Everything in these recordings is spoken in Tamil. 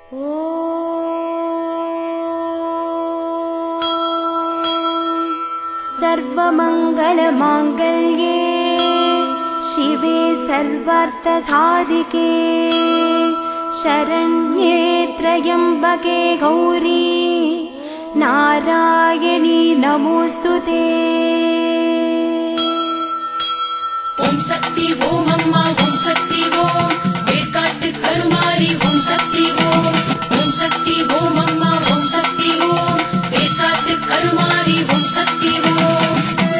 सर्वमङ्गलमाङ्गल्ये शिवे सर्वार्थसाधिके शरण्ये त्र्यम्बके गौरी नारायणी नमोऽस्तु ते ஓம் சக்தி ஓம் அம்மா ஓம் சக்தி ஓம் வேர்க்காட்டு கருமாரி ஓம் சக்தி ஓம் ஓம் சக்தி ஓம் அம்மா ஓம் சக்தி ஓம் வேர்க்காட்டு கருமாரி ஓம் சக்தி ஓம்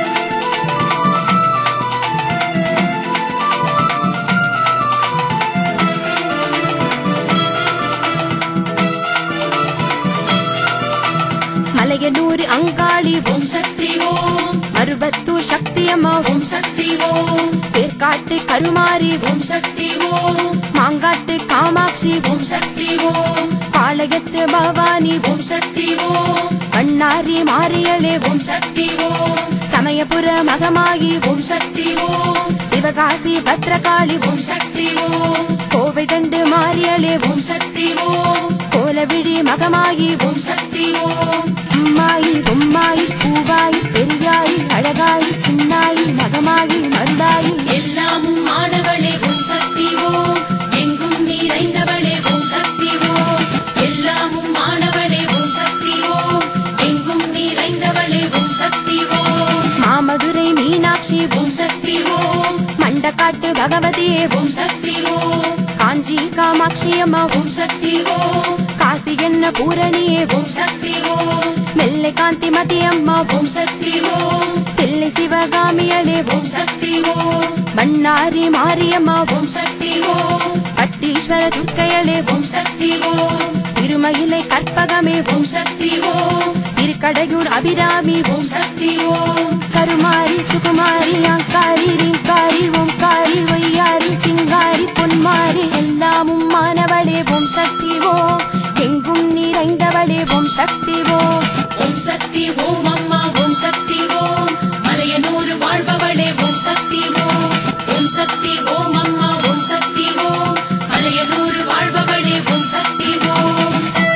மலையனூர் அங்காளி ஓம் சக்தி ஓம் மருவத்தூர் சக்தியம்மா ஓம் சக்தி ஓம் தேர்காட்டு கருமாரி ஓம் சக்தி ஓம் மாங்காட்டு காமாட்சி ஓம் சக்தி ஓம் பாளையத்து பவானி ஓம் சக்தி ஓம் பண்ணாரி மாரியளே ஓம் சக்தி ஓம் சமயபுர மகமாயி ஓம் சக்தி ஓம் சிவகாசி பத்ரகாளி ஓம் சக்தி ஓம் கோவை கண்டு மாரியளே ஓம் சக்தி ஓம் கோலவிழி மகமாயி ஓம் சக்தி ஓம் அம்மாயி பொம்மாயி பூவாயி பெரியாயி அழகாயி சின்னாயி மகமாயி மருந்தாயி எல்லாமும் ஆனவளே ஓம் சக்தி ஓம் எங்கும் நிறைந்தவளே ஓம் சக்தி ஓம் எல்லாமும் ஆனவளே ஓம் சக்தி ஓம் எங்கும் நிறைந்தவளே ஓம் சக்தி ஓம் மாமதுரை மீனாட்சி ஓம் சக்தி ஓம் மண்டக்காட்டு பகவதியே ஓம் சக்தி ஓம் காஞ்சி காமாட்சி அம்மா ஓம் சக்தி ஓம் காசி என்ன பூரணியே ஓம் சக்தி ஓம் நெல்லை காந்தி மதி அம்மா ஓம் சக்தி ஓம் தில்லை சிவகாமியளே ஓம் சக்தி ஓம் மன்னாரி மாரியம்மா ஓம் சக்தி ஓம் பட்டீஸ்வர துர்க்கையளே ஓம் சக்தி ஓம் திருமயிலை கற்பகமே ஓம் சக்தி ஓம் திருக்கடையூர் அபிராமி ஓம் சக்தி ஓம் கருமாரி சுகுமாரி அங்காரி ரிங்காரி ஓம்காரி ஒய்யாரி சிங்காரி பொன்மாரி எல்லாமும் மானவளே ஓம் சக்தி ஓ எங்கும் நிறைந்தவளே ஓம் சக்தி ஓ ஓம் சக்தி ஓம் அம்மா ஓம் சக்தி ஓம் மலையனூர் வாழ்பவளே ஓம் சக்தி ஓம் ஓம் சக்தி ஓம் அம்மா ஓம் சக்தி ஓம் மலையனூர் வாழ்பவளே ஓம் சக்தி ஓம்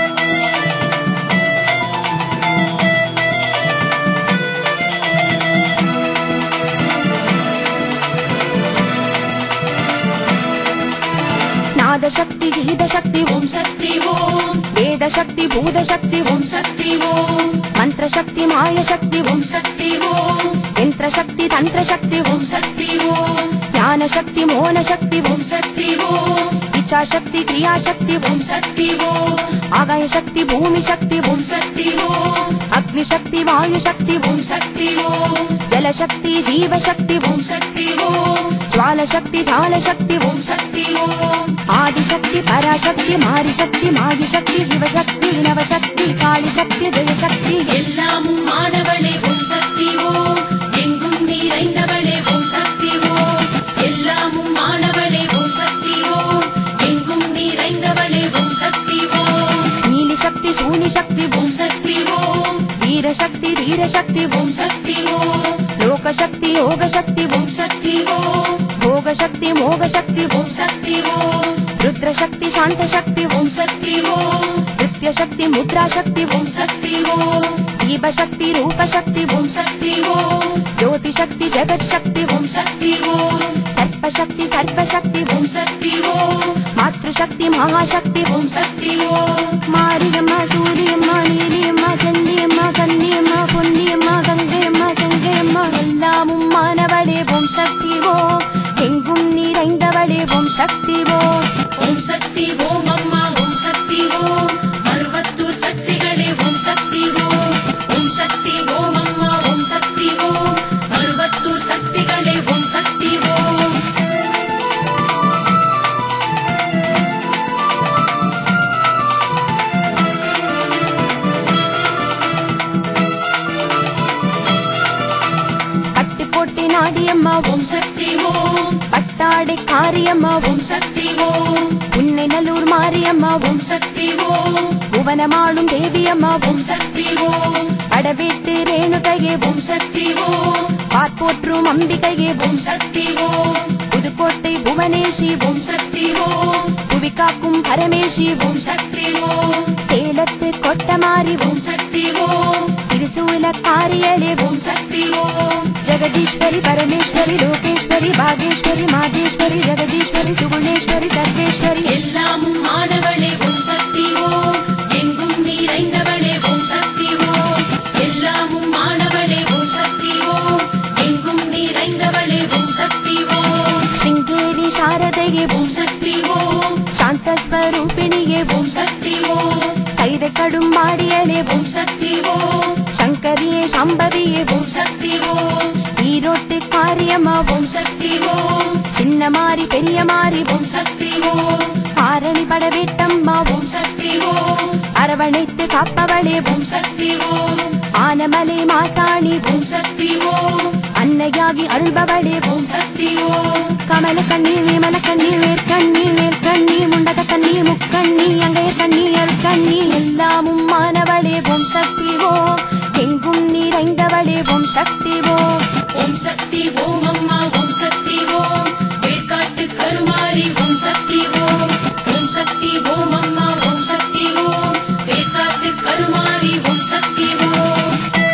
நாதசக்தி கீதசக்தி ஓம் ஓம் சக்தி ஓம் வேதசக்தி பூதசக்தி ஓம் ஓம் சக்தி ஓம் மந்திரசக்தி மாயசக்தி ஓம் ஓம் சக்தி ஓம் யந்திரசக்தி தந்திரசக்தி ஓம் ஓம் சக்தி ஓம் ஞானசக்தி மோனசக்தி ஓம் ஓம் சக்தி ஓம் இச்சாசக்தி கிரியாசக்தி ஓம் ஓம் சக்தி ஓம் ஆகாயசக்தி பூமி சக்தி ஓம் ஓம் சக்தி ஓம் அக்னிசக்தி வாயுசக்தி ஓம் ஓம் சக்தி ஓம் ஜலசக்தி ஜீவசக்தி ஓம் ஓம் சக்தி ஓம் ஜுவாலசக்தி ஜாலசக்தி ஓம் ஓம் சக்தி ஓம் ஆதிசக்தி பராசக்தி மாரிசக்தி மாகிசக்தி சிவசக்தி நவசக்தி காளிசக்தி ஜெயசக்தி எல்லாமும் ஆனவளே ஓம் சக்தி ஓம் எங்கும் நிறைந்தவளே ஓம் சக்தி ஓம் எல்லாமும் ஆனவளே ஓம் சக்தி ஓம் எங்கும் நிறைந்தவளே ஓம் சக்தி ஓம் நீலிசக்தி சூனிசக்தி ஓம் ஓம் சக்தி ஓம் வீரசக்தி தீரசக்தி ஓம் ஓம் சக்தி ஓம் லோகசக்தி யோகசக்தி ஓம் ஓம் சக்தி ஓம் போகசக்தி மோகசக்தி ஓம் ஓம் சக்தி ஓம் ருத்ரசக்தி சாந்தசக்தி ஓம் ஓம் சக்தி ஓம் நித்யசக்தி முத்ராசக்தி ஓம் ஓம் சக்தி ஓம் தீபசக்தி ரூபசக்தி ஓம் ஓம் சக்தி ஓம் ஜோதிசக்தி ஜெகத்சக்தி ஓம் ஓம் சக்தி ஓம் சர்ப்பசக்தி சர்வசக்தி ஓம் ஓம் சக்தி ஓம் மாத்ருசக்தி மகாசக்தி ஓம் ஓம் சக்தி ஓம் மாரியம்மா சூரியம்மா நீலியம்மா செல்லியம்மா கன்னியம்மா பொன்னியம்மா கங்கையம்மா செங்கையம்மா எல்லாமும் மானவளே ஓம் சக்தி ஓ எங்கும் நிறைந்தவளே ஓம் சக்தி ஓ ஓம் சக்தி ஓம் அம்மா ஓம் சக்தி ஓம் மருவத்தூர் சக்திகளே ஓம் சக்தி ஓம் ஓம் சக்தி ஓம் அம்மா ஓம் சக்தி ஓம் மருவத்தூர் சக்திகளே ஓம் சக்தி ஓம் பட்டு போட்டி நாடியம்மா ஓம் ஓம் சக்தி ஓம் பட்டாடை காரியம்மா ஓம் ஓம் சக்தி ஓம் உன்னை நல்லூர் மாரியம்மா ஓம் ஓம் சக்தி ஓம் புவனமாளும் தேவியம்மா ஓம் ஓம் சக்தி ஓம் படவேட்டு ரேணுகையே ஓம் ஓம் சக்தி ஓம் பார்ப்போற்றும் அம்பிகையே ஓம் ஓம் சக்தி ஓம் புதுக்கோட்டை புவனேஷி ஓம் சக்தி ஓம் புவி காக்கும் பரமேஷி ஓம் சக்தி ஓம் சேலத்து கொட்டமாரி ஓம் சக்தி ஓம் திருசூல காரியளே ஓம் சக்தி ஓம் ஜெகதீஸ்வரி பரமேஸ்வரி லோகேஸ்வரி பாகேஸ்வரி மாதேஸ்வரி ஜெகதீஸ்வரி சுகுணேஸ்வரி சர்வேஸ்வரி எல்லாமும் மாணவளே ஓம் சக்தி ஓம் எங்கும் நிறைந்தவளே ஓம் சக்தி ஓம் எல்லாமும் மாணவளே ஓம் சக்தி ஓம் எங்கும் நிறைந்தவளே ஓம் சக்தி ஓம் சிங்கேரி சாரதையே ஓம் சக்தி ஓம் சாந்தஸ்வரூபிணியே ஓம் சக்தி ஓம் சைதை கடும் மாடியளே ஓம் சக்தி ஓம் சங்கரியே சம்பவியே ஓம் சக்தி ஓம் ஈரோட்டு காரியம்மா ஓம் சக்தி ஓம் சின்ன மாறி பெரிய மாறி ஓம் சக்தி ஓம் ஆரணி படவேட்டம்மா ஓம் சக்தி ஓம் அரவணைத்து காப்பவளே ஓம் சக்தி ஓம் ஆனமலை மாசாணி ஓம் சக்தி ஓம் அன்னையாகி அருள்பவளே ஓம் சக்தி ஓம் கமல கண்ணி விமல கண்ணி வேர்க்கண்ணி வேர்க்கண்ணி முண்டக கண்ணி முக்கண்ணி அங்கைய கண்ணி அருட்கண்ணி எல்லாமும் மானவளே ஓம் சக்தி ஓ எங்கும் நிறைந்தவளே ஓம் சக்தி ஓ ஓம் சக்தி ஓம் அம்மா ஓம் சக்தி ஓம் வேர்க்காட்டு கருமாரி ஓம் சக்தி ஓம் ஓம் சக்தி ஓம் அம்மா ஓம் சக்தி ஓம் வேர்க்காட்டு கருமாரி ஓம் சக்தி ஓம்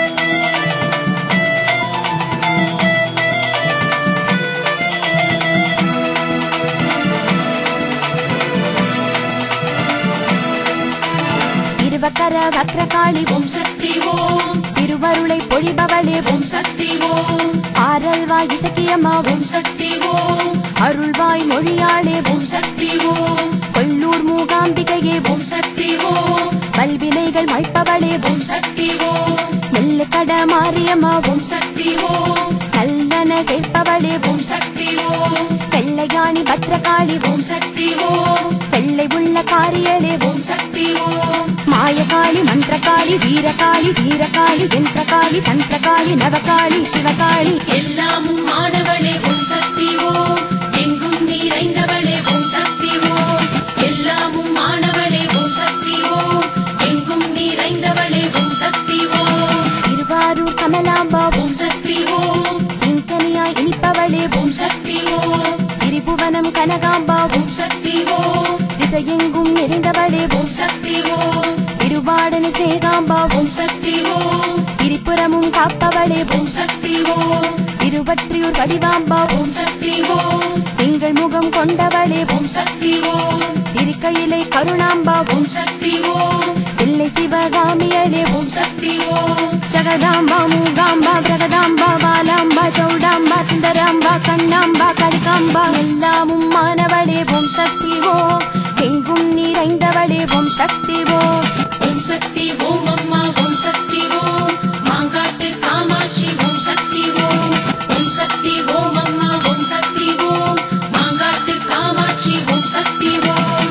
திருவக்கர வக்ரகாளி ஓம் ஓம் சக்தி ஓம் திருவருளை பொழிபவளே ஓம் ஓம் சக்தி ஓம் ஆரல்வாய் இசக்கியம்மா ஓம் ஓம் சக்தி ஓம் அருள்வாய் மொழியாளே ஓம் ஓம் சக்தி ஓம் கொல்லூர் மூகாம்பிகையே ஓம் ஓம் சக்தி ஓம் வல்வினைகள் மைப்பவளே ஓம் ஓம் சக்தி ஓம் நெல்லு கட மாரியம்மா ஓம் ஓம் சக்தி ஓம் நல்லன சேர்ப்பவளே ஓம் ஓம் சக்தி ஓம் வெள்ளையாணி பத்ரகாளி ஓம் ஓம் சக்தி ஓம் வெள்ளை உள்ள காரியளே ஓம் ஓம் சக்தி ஓம் மாயகாளி மந்திரகாளி வீரகாளி வீரகாளி யந்திரகாளி தந்திரகாளி நவகாளி சிவகாளி எல்லாமும் மாணவளே ஓம் சக்தி ஓம் எங்கும் நிறைந்தவளே ஓம் சக்தி ஓம் எல்லாமும் மாணவளே ஓம் சக்தி ஓம் எங்கும் நிறைந்தவளே ஓம் சக்தி ஓம் திருவாரூர் கமலாம்பா ஓம் ஓம் சக்தி ஓம் இன்கனியாய் இனிப்பவளே ஓம் ஓம் சக்தி ஓம் திரிபுவனம் கனகாம்பா ஓம் ஓம் சக்தி ஓம் திசையெங்கும் நிறைந்தவளே ஓம் ஓம் சக்தி ஓம் திருவாடன சேகாம்பா ஓம் ஓம் சக்தி ஓம் திரிபுரமும் காப்பவளே ஓம் ஓம் சக்தி ஓம் திருவற்றியூர் வடிவாம்பா ஓம் ஓம் சக்தி ஓம் திங்கள் முகம் கொண்டவளே ஓம் ஓம் சக்தி ஓம் திருக்கையிலை கருணாம்பா ஓம் ஓம் சக்தி ஓம் தில்லை சிவகாமியளே ஓம் ஓம் சக்தி ஓம் ஜகதாம்பா மூகாம்பா பிரகதாம்பா பாலாம்பா சௌடாம்பா சுந்தராம்பா கண்ணாம்பா கலிகாம்பா எல்லாமும் மானவளே ஓம் சக்தி ஓ எங்கும் நிறைந்தவளே ஓம் சக்தி ஓ ஓம் சக்தி ஓம் அம்மா ஓம் சக்தி ஓம் மாங்காட்டு காமாட்சி ஓம் சக்தி ஓம் ஓம் சக்தி ஓம் அம்மா ஓம் சக்தி ஓம் மாங்காட்டு காமாட்சி ஓம் சக்தி ஓம்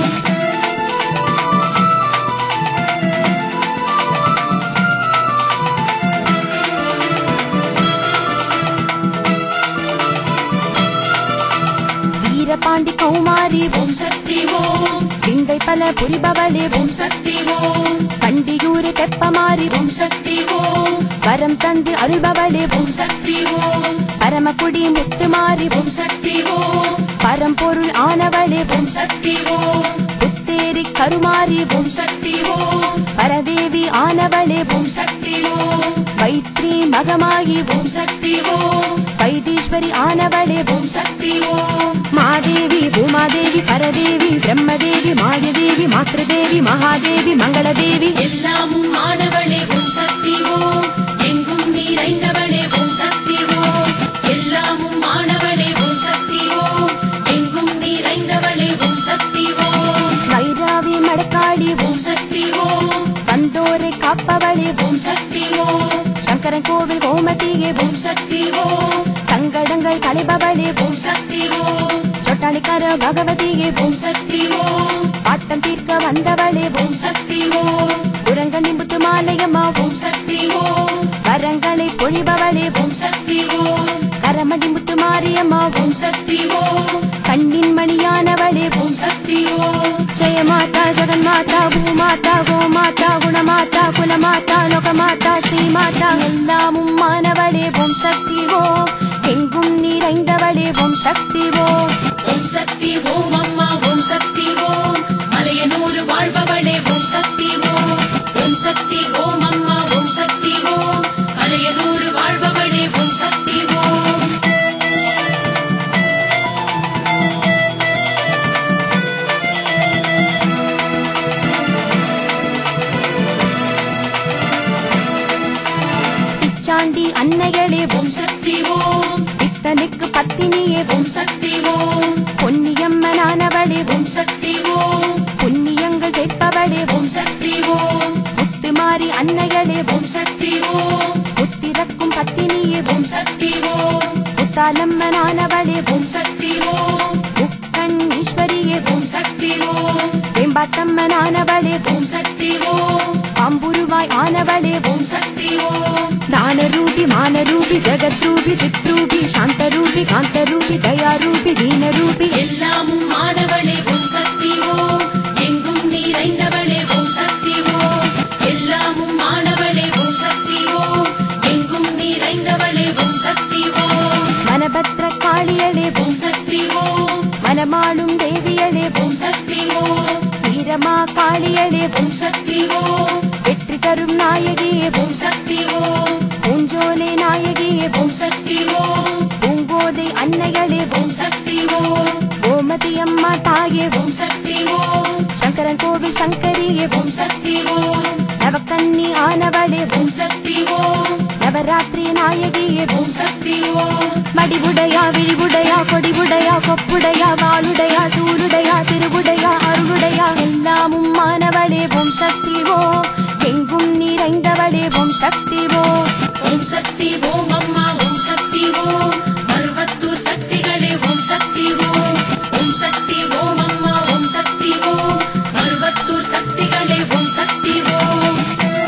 வீரபாண்டி கௌமாரி ஓம் ஓம் சக்தி ஓம் விந்தை பல புரிபவளே ஓம் ஓம் சக்தி ஓம் பண்டியூரு தெப்பமாரி ஓம் ஓம் சக்தி ஓம் வரம் தந்து அருள்பவளே ஓம் ஓம் சக்தி ஓம் பரமக்குடி முத்துமாரி ஓம் ஓம் சக்தி ஓம் பரம்பொருள் ஆனவளே ஓம் ஓம் சக்தி ஓம் புத்தேரி கருமாரி ஓம் ஓம் சக்தி ஓம் பரதேவி ஆனவளே ஓம் ஓம் சக்தி ஓம் வைத்ரி மகமாகி ஓம் ஓம் சக்தி ஓம் வைத்தீஸ்வரி ஆனவளே ஓம் ஓம் சக்தி ஓம் மாதேவி பூமாதேவி பரதேவி பிரம்மதேவி மாயதேவி மாத்ருதேவி மகாதேவி மங்களதேவி எல்லாமும் மாணவளே ஓம் சக்தி ஓம் எங்கும் நிறைந்தவளே ஓம் சக்தி ஓம் எல்லாமும் மாணவளே ஓம் சக்தி ஓம் எங்கும் நிறைந்தவளே ஓம் சக்தி ஓம் வைராவி மடக்காளி ஓம் ஓம் சக்தி ஓம் வந்தோரை காப்பவளே ஓம் ஓம் சக்தி ஓம் சங்கரன் கோவில் கோமதியே ஓம் ஓம் சக்தி ஓம் சங்கடங்கள் கலைபவளே ஓம் ஓம் சக்தி ஓம் சொட்டாளிக்கார பகவதியே ஓம் ஓம் சக்தி ஓம் பாட்டம் தீர்க்க வந்தவளே ஓம் ஓம் சக்தி ஓம் புறங்கணி முத்து மாலையம்மா ஓம் ஓம் சக்தி ஓம் வரங்களை பொழிபவளே ஓம் ஓம் சக்தி ஓம் கரமடி முத்து மாரியம்மா ஓம் ஓம் சக்தி ஓம் கண்ணின் மணியானவளே ஓம் ஓம் சக்தி ஓம் ஜெய மாதா ஜெகன்மாதா பூமாதா கோமாதா குணமாதா குலமாதா லோகமாதா ஸ்ரீமாதா எல்லாமும் மானவளே ஓம் சக்தி ஓம் எங்கும் நிறைந்தவளே ஓம் சக்தி ஓம் ஓம் சக்தி ஓம் அம்மா ஓம் சக்தி ஓம் மலையனூர் வாழ்பவளே ஓம் சக்தி ஓம் ஓம் சக்தி ஓம் அம்மா ஓம் சக்தி ஓம் மலையனூர் வாழ்பவளே ஓம் சக்தி ஓம் பிச்சாண்டி அன்னைகளே ஓம் ஓம் சக்தி ஓம் பித்தனுக்கு பத்தினியே ஓம் ஓம் சக்தி ஓம் பொன்னியம்மனானவளே ஓம் ஓம் சக்தி ஓம் புண்ணியங்கள் சேர்ப்பவளே ஓம் ஓம் சக்தி ஓம் முத்துமாரி அன்னைகளே ஓம் ஓம் சக்தி ஓம் புத்திரக்கும் பத்தினியே ஓம் ஓம் சக்தி ஓம் முத்தாலம்மனானவளே ஓம் ஓம் சக்தி ஓம் முக்கண் ஈஸ்வரியே ஓம் ஓம் சக்தி ஓம் வேம்பாட்டம்மனானவளே ஓம் ஓம் சக்தி ஓம் பாம்புருவாய் ஆனவளே ஓம் ஓம் சக்தி ஓம் దానరూపి మానరూపి జగద్రూపి చిత్రూపి శాంతరూపి కాంతరూపి దయారూపి దీనరూపి எல்லாமும் மாணவளே ஓம் சக்தி ஓம் எங்கும் நிறைந்தவளே ஓம் சக்தி ஓம் எல்லாமும் மாணவளே ஓம் சக்தி ஓம் எங்கும் நிறைந்தவளே ஓம் சக்தி ஓம் మనభద్ర కాళియళే ஓம் சக்தி ஓம் మనమాళుం దేవియళే ஓம் சக்தி ஓம் வீரமா காளியளே ஓம் சக்தி ஓம் வெற்றி தரும் நாயகியே ஓம் சக்தி ஓம் பூஞ்சோலை நாயகியே ஓம் சக்தி ஓம் பூங்கோதை அன்னைகளே ஓம் சக்தி ஓம் கோமதி அம்மா தாயே ஓம் சக்தி ஓம் சங்கரன் கோவில் சங்கரியே ஓம் சக்தி ஓம் நவக்கன்னி ஆனவளே ஓம் சக்தி ஓம் நவராத்திரி நாயகியே ஓம் சக்தி ஓம் மடிவுடையா விழிவுடையா கொடிவுடையா கொப்புடையா வாளுடையா சூளுடையா திருவுடையா அருளுடையா எல்லாமும் மானவளே ஓம் சக்தி ஓ எங்கும் நிறைந்தவளே ஓம் சக்தி ஓ ஓம் சக்தி ஓம் அம்மா ஓம் சக்தி ஓம் மருவத்தூர் சக்திகளே ஓம் சக்தி ஓம் ஓம் சக்தி ஓம் அம்மா ஓம் சக்தி ஓம் மருவத்தூர் சக்திகளே ஓம் சக்தி ஓம்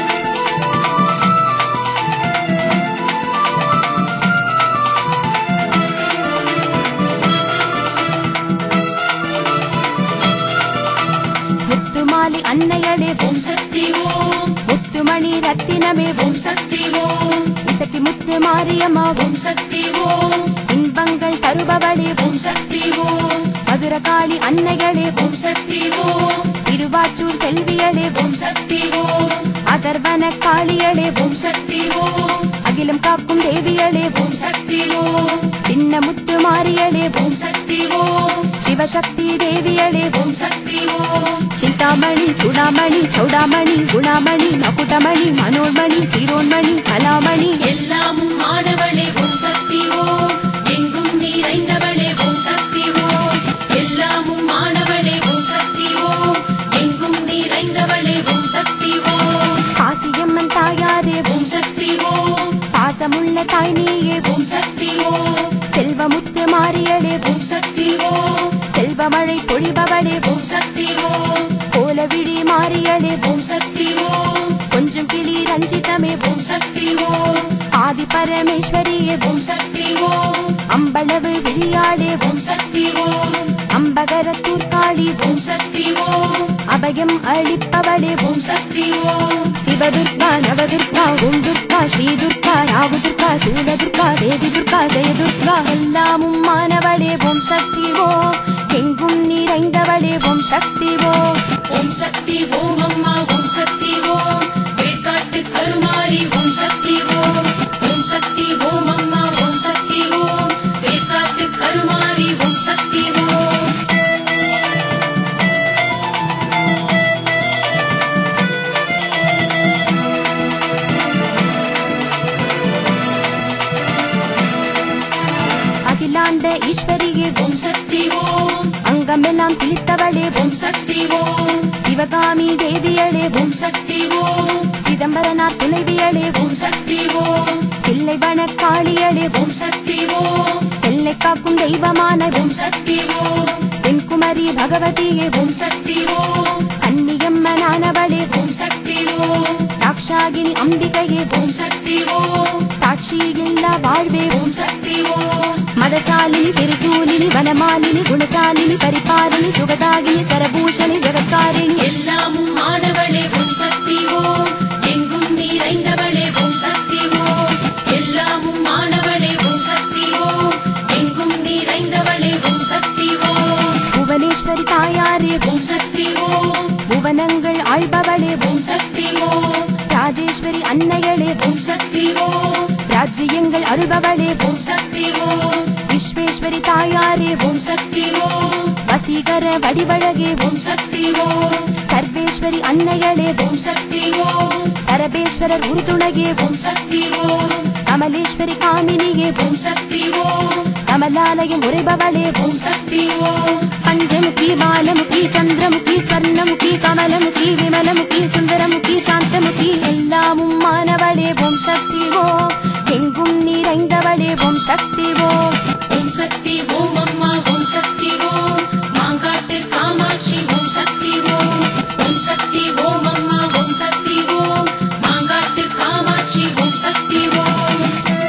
முத்துமாலி அன்னையளே ஓம் ஓம் சக்தி ஓம் முத்துமணி ரத்தினமே ஓம் ஓம் சக்தி ஓம் இசக்கி முத்து மாரியம்மா ஓம் ஓம் சக்தி ஓம் இன்பங்கள் தருபவளே ஓம் ஓம் சக்தி ஓம் மதுரகாளி அன்னைகளே ஓம் ஓம் சக்தி ஓம் சிறுவாச்சூர் செல்வியளே ஓம் ஓம் சக்தி ஓம் அதர்வன காளியளே ஓம் ஓம் சக்தி ஓம் அகிலம் காக்கும் தேவியளே ஓம் ஓம் சக்தி ஓம் சின்ன முத்து மாரியளே ஓம் ஓம் சக்தி ஓம் சிவசக்தி தேவியளே ஓம் ஓம் சக்தி ஓம் சிந்தாமணி சுடாமணி சௌடாமணி குணாமணி மகுடமணி மனோன்மணி சிரோன்மணி கலாமணி எல்லாமும் மாணவளே ஓம் சக்தி ஓம் எங்கும் நிறைந்தவளே ஓம் சக்தி ஓம் எல்லாமும் மாணவளே ஓம் சக்தி ஓம் எங்கும் நிறைந்தவளே ஓம் சக்தி ஓம் காசியம்மன் தாயாரே ஓம் ஓம் சக்தி ஓம் பாசமுள்ள தாய் நீயே ஓம் ஓம் சக்தி ஓம் செல்வமுத்து மாரியளே ஓம் ஓம் சக்தி ஓம் செல்வமழை பொழிபவளே ஓம் ஓம் சக்தி ஓம் கோலவிழி மாரியளே ஓம் ஓம் சக்தி ஓம் கொஞ்சம் கிளி ரஞ்சிதமே ஓம் ஓம் சக்தி ஓம் ஆதி பரமேஸ்வரியே ஓம் ஓம் சக்தி ஓம் அம்பளவு விழியாளே ஓம் ஓம் சக்தி ஓம் அம்பகரத்தூர் காளி ஓம் ஓம் சக்தி ஓம் அபயம் அளிப்பவளே ஓம் ஓம் சக்தி ஓம் சிவதுர்கா நவதுர்கா ஓம் துர்கா ஸ்ரீ துர்கா ராகு துர்கா சூலதுர்கா தேவி துர்கா ஜெயதுர்கா எல்லாமும் மானவளே ஓம் சக்தி ஓ எங்கும் நிறைந்தவளே ஓம் சக்தி ஓ ஓம் சக்தி ஓம் அம்மா ஓம் சக்தி ஓம் வேட்காட்டு கருமாரி ஓம் சக்தி ஓம் ஓம் சக்தி ஓம் அம்மா ஓம் சக்தி ஓம் வேட்காட்டு கருமாரி ஓம் சக்தி ஓம் அகிலாண்ட ஈஸ்வரியே ஓம் ஓம் சக்தி ஓம் அங்கமெல்லாம் சிலித்தவளே ஓம் ஓம் சக்தி ஓம் சிவகாமி தேவியளே ஓம் ஓம் சக்தி ஓம் சிதம்பரனார் துணைவியளே ஓம் ஓம் சக்தி ஓம் தில்லைவன காளியளே ஓம் ஓம் சக்தி ஓம் எல்லை காக்கும் தெய்வமான ஓம் ஓம் சக்தி ஓம் தென்குமரி பகவதியே ஓம் ஓம் சக்தி ஓம் கன்னியம்மனானவளே ஓம் ஓம் சக்தி ஓம் தாக்ஷாகினி அம்பிகையே ஓம் ஓம் சக்தி ஓம் சாட்சி இல்லா வாழ்வே ஓம் ஓம் சக்தி ஓம் மதசாலினி திருசூலினி வனமாலினி குணசாலினி பரிபாலினி சுகதாகினி சரபூஷணி ஜெகத்காரி மகேஸ்வரி தாயாரே ஓம் சக்தி ஓம் புவனங்கள் ஆள்பவளே ஓம் சக்தி ஓம் ராஜேஸ்வரி அன்னைகளே ஓம் சக்தி ஓம் ராஜ்யங்கள் அருள்பவளே ஓம் சக்தி ஓம் விஸ்வேஸ்வரி தாயாரே ஓம் சக்தி ஓம் வசீகர வடிவழகே ஓம் சக்தி ஓம் சர்வேஸ்வரி அன்னைகளே ஓம் சக்தி ஓம் சரபேஸ்வரர் உறுதுணையே ஓம் சக்தி ஓம் கமலேஸ்வரி காமினியே ஓம் சக்தி ஓம் கமலாலயம் உரைபவளே ஓம் சக்தி ஓம் பஞ்சமுகி பாலமுகி சந்திரமுகி ஸ்வர்ணமுகி கமலமுகி விமலமுகி சுந்தரமுகி சாந்தமுகி எல்லாமும் மானவளே ஓம் சக்தி ஓ எங்கும் நிறைந்தவளே ஓம் சக்தி ஓ ஓம் சக்தி ஓம் அம்மா ஓம் சக்தி ஓம் மாங்காட்டு காமாட்சி ஓம் சக்தி ஓம் ஓம் சக்தி ஓம் அம்மா ஓம் சக்தி ஓம் மாங்காட்டு காமாட்சி ஓம் சக்தி ஓம்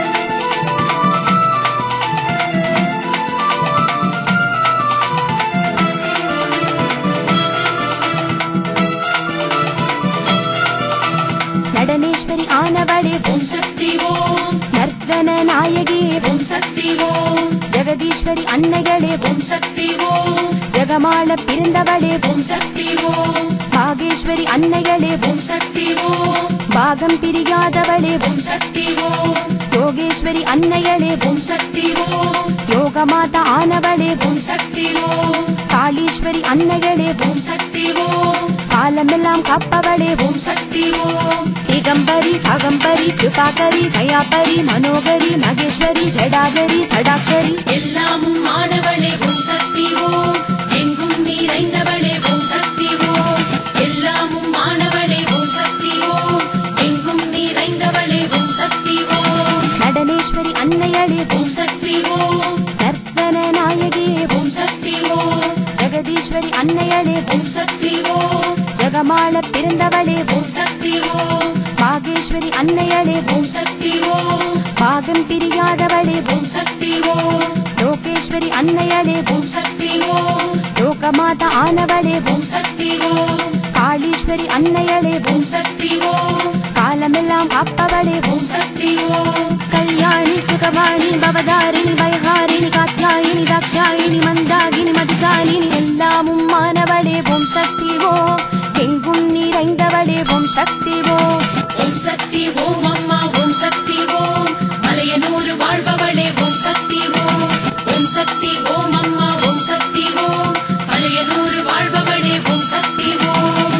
நடனேஸ்வரி ஆனவளே ஓம் ஓம் சக்தி ஓம் நர்த்தன நாயகியே ஓம் ஓம் சக்தி ஓம் ஜெகதீஸ்வரி அன்னைகளே ஓம் ஓம் சக்தி ஓம் ஜெகமாள பிறந்தவளே ஓம் ஓம் சக்தி ஓம் பாகேஸ்வரி அன்னைகளே ஓம் ஓம் சக்தி ஓம் பாகம் பிரியாதவளே ஓம் ஓம் சக்தி ஓம் யோகேஸ்வரி அன்னைகளே ஓம் ஓம் சக்தி ஓம் யோகமாதா ஆனவளே ஓம் ஓம் சக்தி ஓம் காளீஸ்வரி அன்னைகளே ஓம் ஓம் சக்தி ஓம் காலமெல்லாம் காப்பவளே ஓம் ஓம் சக்தி ஓம் திகம்பரி சாகம்பரி கிருபாகரி தயாபரி மனோகரி மகேஸ்வரி ஜடாகரி சடாக்ஷரி எல்லாமும் மாணவளே ஓம் சக்தி ஓம் எங்கும் நிறைந்தவளே ஓம் சக்தி ஓம் எல்லாமும் மாணவளே ஓம் சக்தி ஓம் எங்கும் நிறைந்தவளே ஓம் சக்தி ஓம் நடனேஸ்வரி அன்னையளே ஓம் ஓம் சக்தி ஓம் நர்த்தன நாயகியே ஓம் ஓம் சக்தி ஓம் ஜெகதீஸ்வரி அன்னையளே ஓம் ஓம் சக்தி ஓம் ஜெகமாள பிறந்தவளே ஓம் ஓம் சக்தி ஓம் பாகேஸ்வரி அன்னையளே ஓம் ஓம் சக்தி ஓம் பாகம் பிரியாதவளே ஓம் ஓம் சக்தி ஓம் லோகேஸ்வரி அன்னையளே ஓம் ஓம் சக்தி ஓம் லோகமாதா ஆனவளே ஓம் ஓம் சக்தி ஓம் காளீஸ்வரி அன்னையளே ஓம் ஓம் சக்தி ஓம் காலமெல்லாம் காப்பவளே ஓம் ஓம் சக்தி ஓம் கல்யாணி சுகவாணி பவதாரிணி வைஹாரிணி காத்யாயினி தாக்ஷாயினி மந்தாகினி மதுசாலினி எல்லாமும் மானவளே ஓம் சக்தி ஓ எங்கும் நிறைந்தவளே ஓம் சக்தி ஓ ஓம் சக்தி ஓம் அம்மா ஓம் சக்தி ஓம் மலையனூர் வாழ்பவளே ஓம் சக்தி ஓம் ஓம் சக்தி ஓம் அம்மா ஓம் சக்தி ஓம் மலையனூர் வாழ்பவளே ஓம் சக்தி ஓம்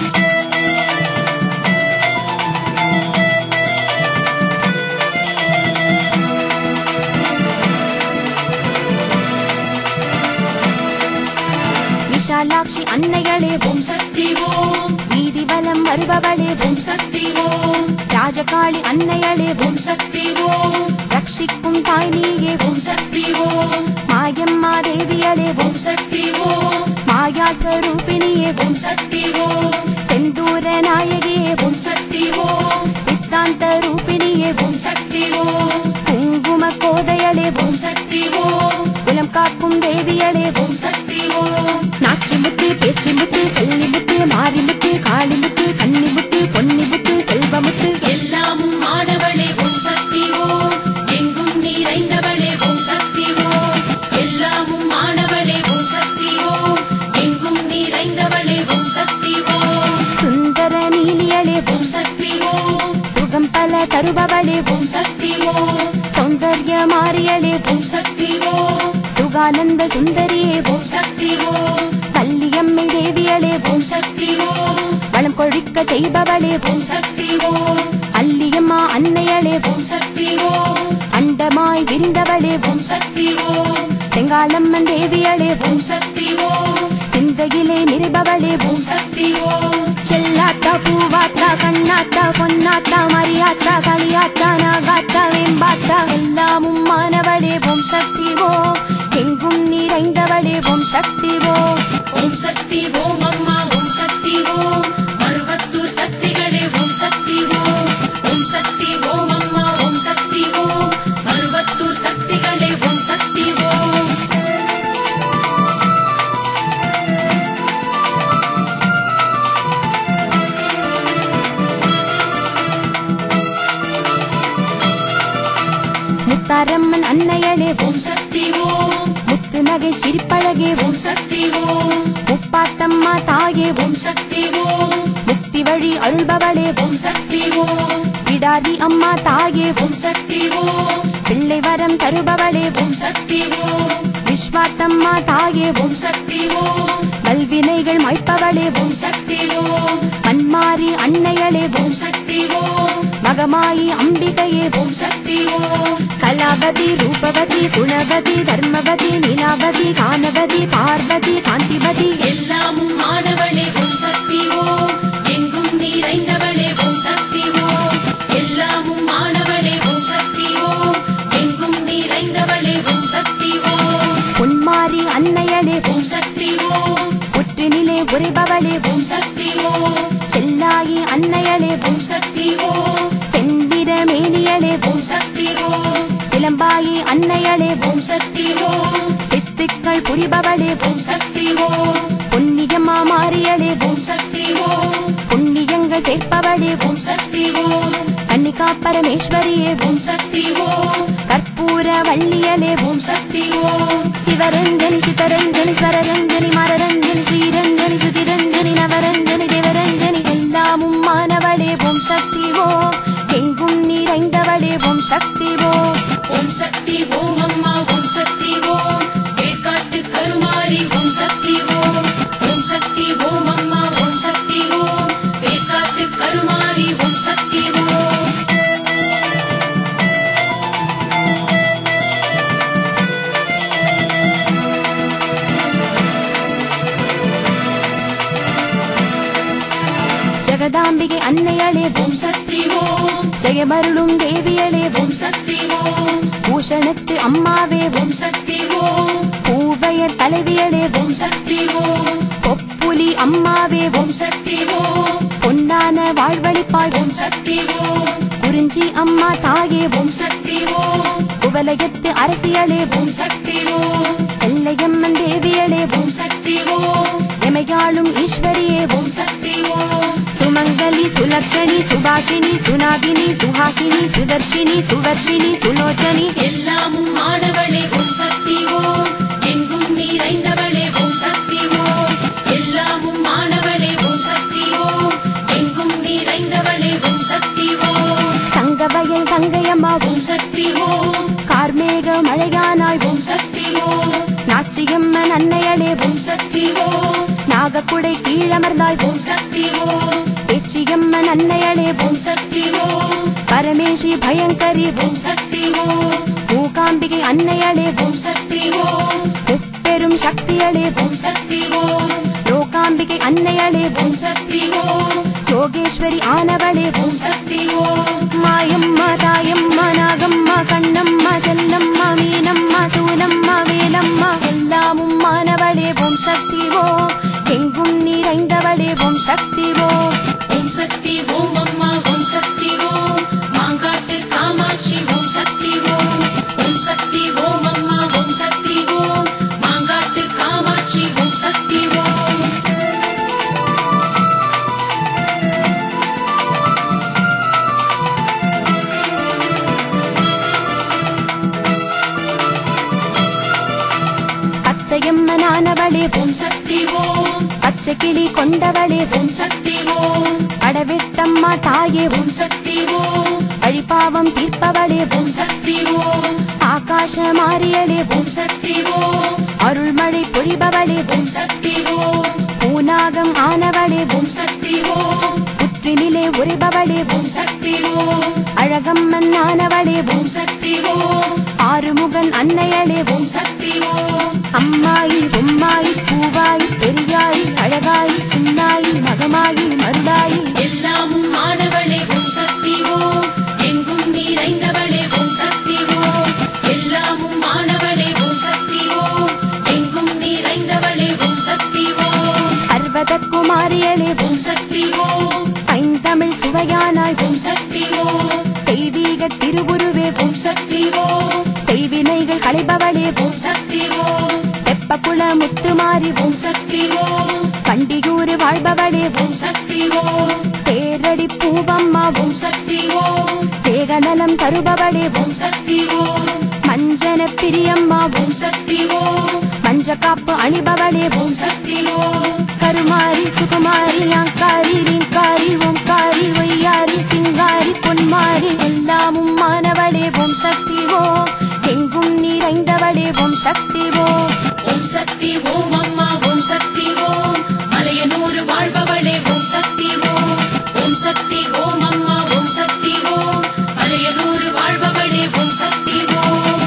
விஷாலாட்சி அன்னைகளே ஓம் ஓம் சக்தி ஓம் வீதி வலம் வருபவளே ஓம் ஓம் சக்தி ஓம் ராஜகாளி அன்னைகளே ஓம் ஓம் சக்தி ஓம் ரட்சிக்கும் தாய் நீயே ஓம் ஓம் சக்தி ஓம் மாயம்மா தேவியளே ஓம் ஓம் சக்தி ஓம் மாயாஸ்வரூபிணியே ஓம் ஓம் சக்தி ஓம் செந்தூர நாயகியே ஓம் ஓம் சக்தி ஓம் சித்தாந்த ரூபிணியே ஓம் ஓம் சக்தி ஓம் குங்கும கோதையளே ஓம் ஓம் சக்தி ஓம் குலம் காக்கும் தேவியளே ஓம் ஓம் சக்தி ஓம் நாச்சி முத்து பேச்சி முத்து செல்லி முத்து மாரி முத்து காளி முத்து கன்னி முத்து பொன்னி முத்து செல்வ முத்து எல்லாமும் மாணவளே ஓம் சக்தி ஓம் எங்கும் நிறைந்தவளே ஓம் சக்தி ஓம் எல்லாமும் மாணவளே ஓம் சக்தி ஓம் எங்கும் நிறைந்தவளே ஓம் சக்தி ஓம் சுந்தர நீலியளே ஓம் ஓம் சக்தி ஓம் சுகம் பல தருபவளே ஓம் ஓம் சக்தி ஓம் சௌந்தர்ய மாரியளே ஓம் ஓம் சக்தி ஓம் சுகானந்த சுந்தரியே ஓம் ஓம் சக்தி ஓம் கல்லியம்மை தேவியளே ஓம் ஓம் சக்தி ஓம் வளம் கொழிக்க செய்பவளே ஓம் ஓம் சக்தி ஓம் அல்லியம்மா அன்னையளே ஓம் ஓம் சக்தி ஓம் அண்டமாய் விரிந்தவளே ஓம் ஓம் சக்தி ஓம் செங்காலம்மன் தேவியளே ஓம் ஓம் சக்தி ஓம் சிந்தையிலே நிருபவளே ஓம் ஓம் சக்தி ஓம் செல்லாத்தா பூவாத்தா கண்ணாத்தா பொன்னாத்தா மரியாத்தா களியாத்தா நாகாத்தா வேம்பாத்தா எல்லாமும் மானவளே ஓம் சக்தி ஓ எங்கும் நிறைந்தவளே ஓம் சக்தி ஓ ஓம் சக்தி ஓம் அம்மா ஓம் சக்தி ஓம் மருவத்தூர் சக்திகளே ஓம் சக்தி ஓம் ஓம் சக்தி ஓம் அம்மா ஓம் சக்தி ஓம் மருவத்தூர் சக்திகளே ஓம் சக்தி ஓம் முத்தாரம்மன் அன்னையளே ஓம் ஓம் சக்தி ஓம் முத்து நகை சிரிப்பழகே ஓம் ஓம் சக்தி ஓம் முப்ப ஓம் சக்தி ஓம் முக்தி வழி அருள்பவளே ஓம் சக்தி ஓம் விடாரி அம்மா தாயே ஓம் சக்தி ஓம் பிள்ளை வரம் தருபவளே ஓம் சக்தி ஓம் விஸ்வாத்தம்மா தாயே ஓம் சக்தி ஓம் வல்வினைகள் மாய்ப்பவளே ஓம் சக்தி ஓம் மன்மாரி அன்னையளே ஓம் சக்தி ஓம் மகமாயி அம்பிகையே ஓம் சக்தி ஓம் கலாவதி ரூபவதி குணவதி தர்மவதி நிலாவதி கானவதி பார்வதி காந்திவதி எல்லாமும் ஆனவளே ஓம் சக்தி ஓம் எங்கும் நிறைந்தவளே ஓம் சக்தி ஓம் எல்லாமும் ஆனவளே ஓம் சக்தி ஓம் எங்கும் நிறைந்தவளே ஓம் சக்தி ஓம் பொன்மாரி அன்னையளே ஓம் சக்தி ஓம் புற்றினிலே உரைபவளே ஓம் சக்தி ஓம் செல்லாயி அன்னையளே ஓம் சக்தி ஓம் செந்திர மேனியளே ஓம் சக்தி ஓம் சிலம்பாயி அன்னையளே ஓம் சக்தி ஓம் சித்துக்கள் புரிபவளே ஓம் சக்தி ஓம் பொன்னியம்மா மாரியளே ஓம் சக்தி ஓம் புண்ணியங்கள் சேர்ப்பவளே ஓம் சக்தி ஓம் கன்னிகா பரமேஸ்வரியே ஓம் சக்தி ஓம் கற்பூர வள்ளியலே ஓம் சக்தி ஓம் சிவரஞ்சனி சிதரஞ்சனி ஸ்வரரஞ்சனி மரரஞ்சனி ஸ்ரீரஞ்சனி சுதிரஞ்சனி நவரஞ்சனி தேவரஞ்சனி எல்லாமும் மாணவளே ஓம் சக்தி ஓ எங்கும் நிறைந்தவளே ஓம் சக்தி ஓ ஓம் சக்தி ஓம் அம்மா ஓம் சக்தி ஓம் ஏற்காட்டு கருமாரி ஓம் சக்தி ஓம் ஓம் சக்தி ஓம் அம்மா ஓம் சக்தி ஓம் ஏற்காட்டு கருமாரி ஓம் சக்தி ஓம் ஜெகதாம்பிகை அன்னையளே ஓம் ஓம் சக்தி ஓம் ஜெயமருளும் தேவியளே ஓம் ஓம் சக்தி ஓம் பூஷணத்து அம்மாவே ஓம் ஓம் சக்தி ஓம் பூவையர் தலைவியளே ஓம் ஓம் சக்தி ஓம் பொப்புலி அம்மாவே ஓம் ஓம் சக்தி ஓம் பொன்னான வாழ்வழிப்பாய் ஓம் ஓம் சக்தி ஓம் குறிஞ்சி அம்மா தாயே ஓம் ஓம் சக்தி ஓம் குவலயத்து அரசியளே ஓம் ஓம் சக்தி ஓம் எல்லையம்மன் தேவியளே ஓம் ஓம் சக்தி ஓம் எமையாளும் ஈஸ்வரியே ஓம் ஓம் சக்தி ஓம் சுமங்கலி சுலக்ஷணி சுபாஷினி சுனாகினி சுஹாசினி சுதர்ஷினி சுவர்ஷினி சுலோச்சனி எல்லாமும் ஆனவளே ஓம் சக்தி ஓம் எங்கும் நிறைந்தவளே ஓம் சக்தி ஓம் எல்லாமும் ஆனவளே ஓம் சக்தி ஓம் எங்கும் நிறைந்தவளே ஓம் சக்தி ஓம் தங்கவயல் தங்கையம்மா ஓம் ஓம் சக்தி ஓம் கார்மேக மழையானாய் ஓம் ஓம் சக்தி ஓம் நாச்சியம்மன் அன்னையளே ஓம் ஓம் சக்தி ஓம் நாகக்குடை கீழமர்ந்தாய் ஓம் ஓம் சக்தி ஓம் பேச்சியம்மன் அன்னையளே ஓம் ஓம் சக்தி ஓம் பரமேஷி பயங்கரி ஓம் ஓம் சக்தி ஓம் மூகாம்பிகை அன்னையளே ஓம் ஓம் சக்தி ஓம் முப்பெரும் சக்தியளே ஓம் ஓம் சக்தி ஓம் லோகாம்பிகை அன்னையளே ஓம் ஓம் சக்தி ஓம் யோகேஸ்வரி ஆனவளே ஓம் ஓம் சக்தி ஓம் மாயம்மா தாயம்மா நாகம்மா கண்ணம்மா செல்லம்மா மீனம்மா சூலம்மா வேலம்மா எல்லாமும் மானவளே ஓம் சக்தி ஓ எங்கும் நிறைந்தவளே ஓம் சக்தி ஓ ஓம் சக்தி ஓம் அம்மா ஓம் சக்தி ஓம் மாங்காட்டு காமாட்சி ஓம் சக்தி ஓம் ஓம் சக்தி ஓம் அம்மா ஓம் சக்தி ஓம் மாங்காட்டு காமாட்சி ஓம் சக்தி ஓம் பச்சையம்மனானவளே ஓம் ஓம் சக்தி ஓம் பச்சை கிளி கொண்டவளே ஓம் ஓம் சக்தி ஓம் அடவிட்டம்மா தாயே ஓம் ஓம் சக்தி ஓம் அழிப்பாவம் தீர்ப்பவளே ஓம் ஓம் சக்தி ஓம் ஆகாச மாறியளே ஓம் ஓம் சக்தி ஓம் அருள்மழை பொழிபவளே ஓம் ஓம் சக்தி ஓம் பூனாகம் ஆனவளே ஓம் ஓம் சக்தி ஓம் புற்றினிலே உரைபவளே ஓம் ஓம் சக்தி ஓம் அழகம்மன் ஆனவளே ஓம் ஓம் சக்தி ஓம் ஆறுமுகன் அன்னையளே ஓம் ஓம் சக்தி ஓம் அம்மாயி பொம்மாயி பூவாயி பெரியாயி அழகாயி சின்னாயி மகமாயி மருதாயி எல்லாமும் ஆனவளே ஓம் சக்தி ஓம் எங்கும் நிறைந்தவளே ஓம் சக்தி ஓம் எல்லாமும் ஆனவளே ஓம் சக்தி ஓம் எங்கும் நிறைந்தவளே ஓம் சக்தி ஓம் பர்வதக்குமாரியளே ஓம் ஓம் சக்தி ஓம் ஐந்தமிழ் சுவையானாய் ஓம் ஓம் சக்தி ஓம் தெய்வீக திருவுருவே ஓம் ஓம் சக்தி ஓம் செய்வினைகள் களைபவளே ஓம் ஓம் சக்தி ஓம் தெப்பக்குள முத்துமாரி ஓம் ஓம் சக்தி ஓம் பண்டியூர் வாழ்பவளே ஓம் ஓம் சக்தி ஓம் தேரடி பூவம்மா ஓம் ஓம் சக்தி ஓம் தேகநலம் தருபவளே ஓம் ஓம் சக்தி ஓம் மஞ்சன பிரியம்மா ஓம் ஓம் சக்தி ஓம் மஞ்ச காப்பு அணிபவளே ஓம் ஓம் சக்தி ஓம் கருமாரி சுகுமாரி ஆங்காரி ஆங்காரி ரீங்காரி ஓங்காரி ஒய்யாரி சிங்காரி பொன்மாரி எல்லாமும் மானவளே ஓம் சக்தி ஓம் எங்கும் நிறைந்தவளே ஓம் சக்தி ஓம் ஓம் சக்தி ஓம் அம்மா ஓம் சக்தி ஓம் மலையனூர் வாழ்பவளே ஓம் சக்தி ஓம் ஓம் சக்தி ஓம் அம்மா ஓம் சக்தி ஓம் மலையனூர் வாழ்பவளே ஓம் சக்தி ஓம்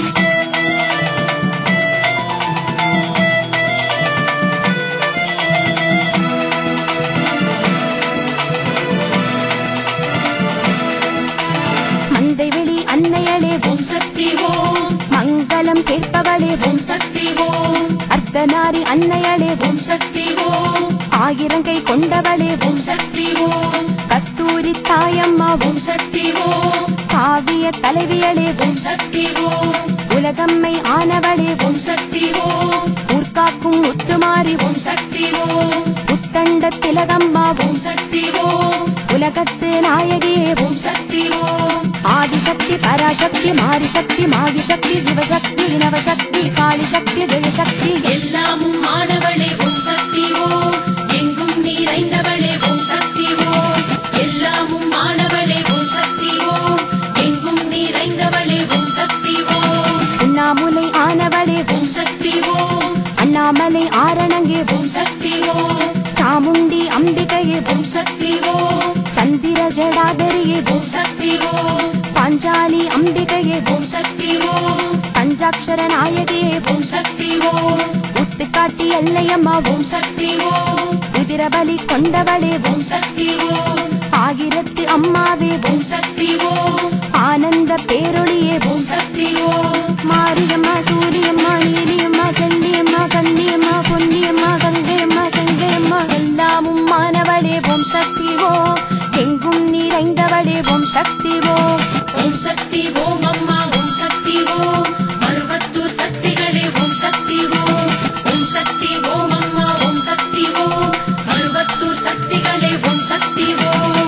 மந்தை வெளி அன்னையளே ஓம் ஓம் சக்தி ஓம் மங்களம் சேர்ப்பவளே ஓம் ஓம் சக்தி ஓம் அர்த்தநாரி அன்னையளே ஓம் ஓம் சக்தி ஓம் ஆயிரங்கை கொண்டவளே ஓம் ஓம் சக்தி ஓம் கஸ்தூரி தாயம்மா ஓம் ஓம் சக்தி ஓம் காவிய தலைவியளே ஓம் ஓம் சக்தி ஓம் உலகம்மை ஆனவளே ஓம் ஓம் சக்தி ஓம் ஊர்காக்கும் முத்துமாரி ஓம் ஓம் சக்தி ஓம் புத்தண்ட திலகம்மா ஓம் ஓம் சக்தி ஓம் உலகத்து நாயகியே ஓம் ஓம் சக்தி ஓம் ஆதிசக்தி பராசக்தி மாரிசக்தி மாகிசக்தி சிவசக்தி நவசக்தி காளிசக்தி ஜெயசக்தி எல்லாமும் மாணவளே ஓம் சக்தி ஓம் எங்கும் நிறைந்தவளே ஓம் சக்தி ஓம் எல்லாமும் மாணவளே ஓம் சக்தி ஓம் எங்கும் நிறைந்தவளே ஓம் சக்தி ஓம் உண்ணாமுலை ஆனவளே ஓம் ஓம் சக்தி ஓம் அண்ணாமலை ஆரணங்கே ஓம் ஓம் சக்தி ஓம் சாமுண்டி அம்பிகையே ஓம் ஓம் சக்தி ஓம் சந்திர ஜடாதரியே ஓம் ஓம் சக்தி ஓம் பாஞ்சாலி அம்பிகையே ஓம் ஓம் சக்தி ஓம் பஞ்சாட்சர நாயகியே ஓம் ஓம் சக்தி ஓம் முத்துக்காட்டி எல்லையம்மா ஓம் ஓம் சக்தி ஓம் குதிரபலி கொண்டவளே ஓம் ஓம் சக்தி ஓம் ஆகிரத்து அம்மாவே ஓம் ஓம் சக்தி ஓம் ஆனந்த பேரொளியே ஓம் ஓம் சக்தி ஓம் மாரியம்மா சூரியம்மா நீலியம்மா செல்லியம்மா கன்னியம்மா பொன்னியம்மா கங்கையம்மா செங்கையம்மா எல்லாமும் மானவளே ஓம் சக்தி ஓம் எங்கும் நிறைந்தவளே ஓம் சக்தி ஓம் ஓம் சக்தி ஓம் அம்மா ஓம் சக்தி ஓம் மருவத்தூர் சக்திகளே ஓம் சக்தி ஓம் ஓம் சக்தி ஓம் அம்மா ஓம் சக்தி ஓம் மருவத்தூர் சக்திகளே ஓம் சக்தி ஓம்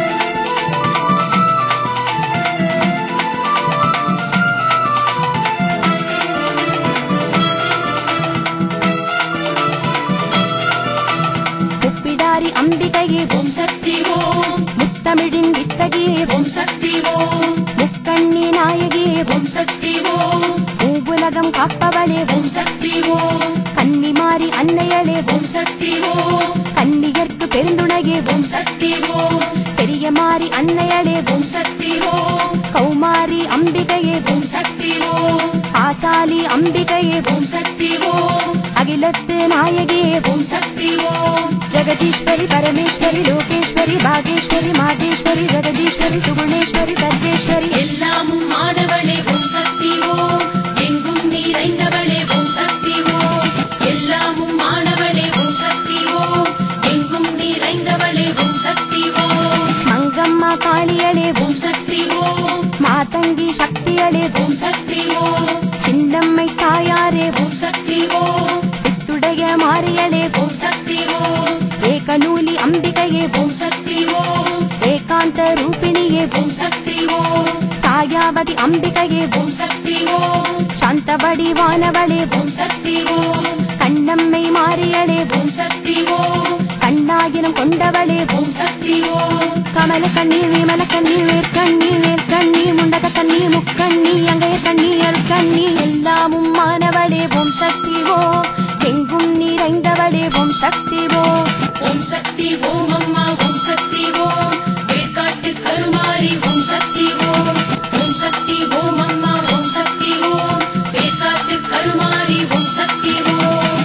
முப்பிடாரி அம்பிகையே ஓம் ஓம் சக்தி ஓம் முத்தமிழின் வித்தகியே ஓம் ஓம் சக்தி ஓம் முக்கண்ணி நாயகியே ஓம் ஓம் சக்தி ஓம் பூவுலகம் காப்பவளே ஓம் ஓம் சக்தி ஓம் கன்னிமாரி அன்னையளே ஓம் ஓம் சக்தி ஓம் கன்னியர்க்கு பெருந்துணையே ஓம் ஓம் சக்தி ஓம் பெரிய மாரி அன்னையளே ஓம் ஓம் சக்தி ஓம் கௌமாரி அம்பிகையே ஓம் ஓம் சக்தி ஓம் ஆசாலி அம்பிகையே ஓம் ஓம் சக்தி ஓம் அகிலத்து நாயகியே ஓம் ஓம் சக்தி ஓம் ஜெகதீஸ்வரி பரமேஸ்வரி லோகேஸ்வரி பாகேஸ்வரி மாகேஸ்வரி ஜெகதீஸ்வரி சுகுணேஸ்வரி சர்வேஸ்வரி எல்லாமும் மாணவளே ஓம் சக்தி ஓம் எங்கும் நிறைந்தவளே ஓம் சக்தி ஓம் எல்லாமும் மாணவளே ஓம் சக்தி ஓம் எங்கும் நிறைந்தவளே ஓம் சக்தி ஓம் மங்கம்மா காளியளே ஓம் ஓம் சக்தி ஓம் மாதங்கி சக்தியளே ஓம் ஓம் சக்தி ஓம் சின்னம்மை தாயாரே ஓம் ஓம் சக்தி ஓம் சித்துடைய மாரியளே ஓம் ஓம் சக்தி ஓம் ஏகநூலி அம்பிகையே ஓம் ஓம் சக்தி ஓம் ஏகாந்த ரூபிணியே ஓம் ஓம் சக்தி ஓம் சாயாவதி அம்பிகையே ஓம் ஓம் சக்தி ஓம் சாந்தபடி வானவளே ஓம் ஓம் சக்தி ஓம் கண்ணம்மை மாரியளே ஓம் ஓம் சக்தி ஓம் கண்ணாயிரம் கொண்டவளே ஓம் ஓம் சக்தி ஓம் கமல கண்ணி விமல கண்ணி வேர்க்கண்ணி வேர்க்கண்ணி முண்டக கண்ணி முக்கண்ணி அங்கைய கண்ணி அல்கண்ணி எல்லாமும் மானவளே ஓம் சக்தி ஓம் எங்கும் நிறைந்தவளே ஓம் சக்தி ஓம் ஓம் சக்தி ஓம் அம்மா ஓம் சக்தி ஓம் வேர்க்காட்டு கருமாரி ஓம் சக்தி ஓம் ஓம் சக்தி ஓம் அம்மா ஓம் சக்தி ஓம் வேர்க்காட்டு கருமாரி ஓம் சக்தி ஓம்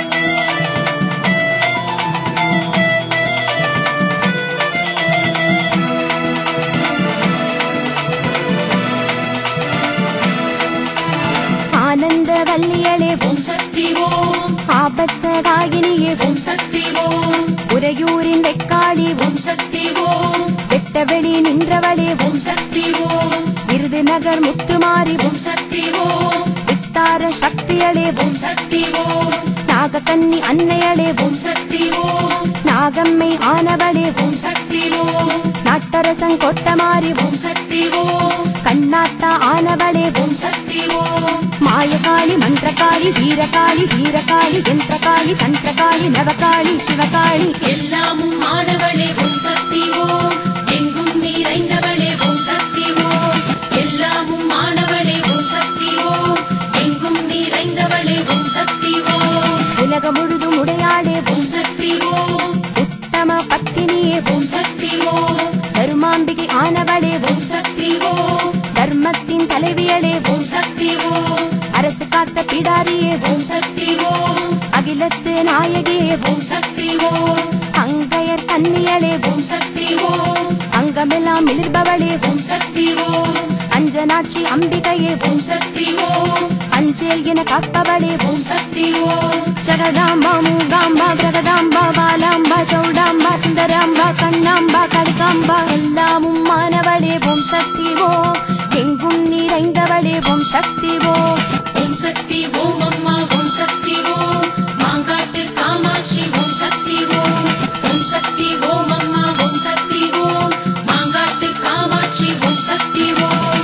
ஆனந்த வல்லியளே ஓம் ஓம் சக்தி ஓம் ஆபத் சகாயினியே ஓம் ஓம் சக்தி ஓம் உறையூரின் வெக்காளி ஓம் ஓம் சக்தி ஓம் வெட்டவெளி நின்றவளே ஓம் ஓம் சக்தி ஓம் விருதுநகர் முத்துமாரி ஓம் ஓம் சக்தி ஓம் வித்தார சக்தியளே ஓம் ஓம் சக்தி ஓம் நாகக்கன்னி அன்னையளே ஓம் ஓம் சக்தி ஓம் நாகம்மை ஆனவளே ஓம் ஓம் சக்தி ஓம் நாட்டரசன் கொட்டமாரி ஓம் ஓம் சக்தி ஓம் கண்ணி பொன்னாத்தா ஆனவளே ஓம் சக்தி ஓம் மாயகாளி மந்திரகாளி வீரகாளி வீரகாளி யந்திரகாளி தந்திரகாளி நவகாளி சிவகாளி எல்லாமும் ஆனவளே ஓம் சக்தி ஓம் எங்கும் நிறைந்தவளே ஓம் சக்தி ஓம் எல்லாமும் ஆனவளே ஓம் சக்தி ஓம் எங்கும் நிறைந்தவளே ஓம் சக்தி ஓம் உலகம் முழுதும் உடையாளே ஓம் சக்தி ஓம் உத்தம பத்தினியே ஓம் சக்தி ஓம் தருமாம்பிகை ஆனவளே ஓம் சக்தி ஓம் தர்மத்தின் தலைவியளே ஓம் சக்தி ஓம் அரசு காத்த பிடாரியே ஓம் சக்தி ஓம் அகிலத்து நாயகியே ஓம் சக்தி ஓம் அங்கையர் கன்னியளே ஓம் சக்தி ஓம் அங்கமெல்லாம் மிளிர்பவளே ஓம் சக்தி ஓம் அஞ்சனாட்சி அம்பிகையே ஓம் சக்தி ஓம் அஞ்சேல் என காப்பவளே ஓம் சக்தி ஓம் ஜகதாம்பா மூகாம்பா பிரகதாம்பா பாலாம்பா சௌடாம்பா சுந்தராம்பா கண்ணாம்பா கலிகாம்பா எல்லாமும் மானவளே ஓம் சக்தி ஓ எங்கும் நிறைந்தவளே ஓம் சக்தி ஓ ஓம் சக்தி ஓம் அம்மா ஓம் சக்தி ஓம் மாங்காட்டு காமாட்சி ஓம் சக்தி ஓம் ஓம் சக்தி ஓம் அம்மா ஓம் சக்தி ஓம் மாங்காட்டு காமாட்சி ஓம் சக்தி ஓம்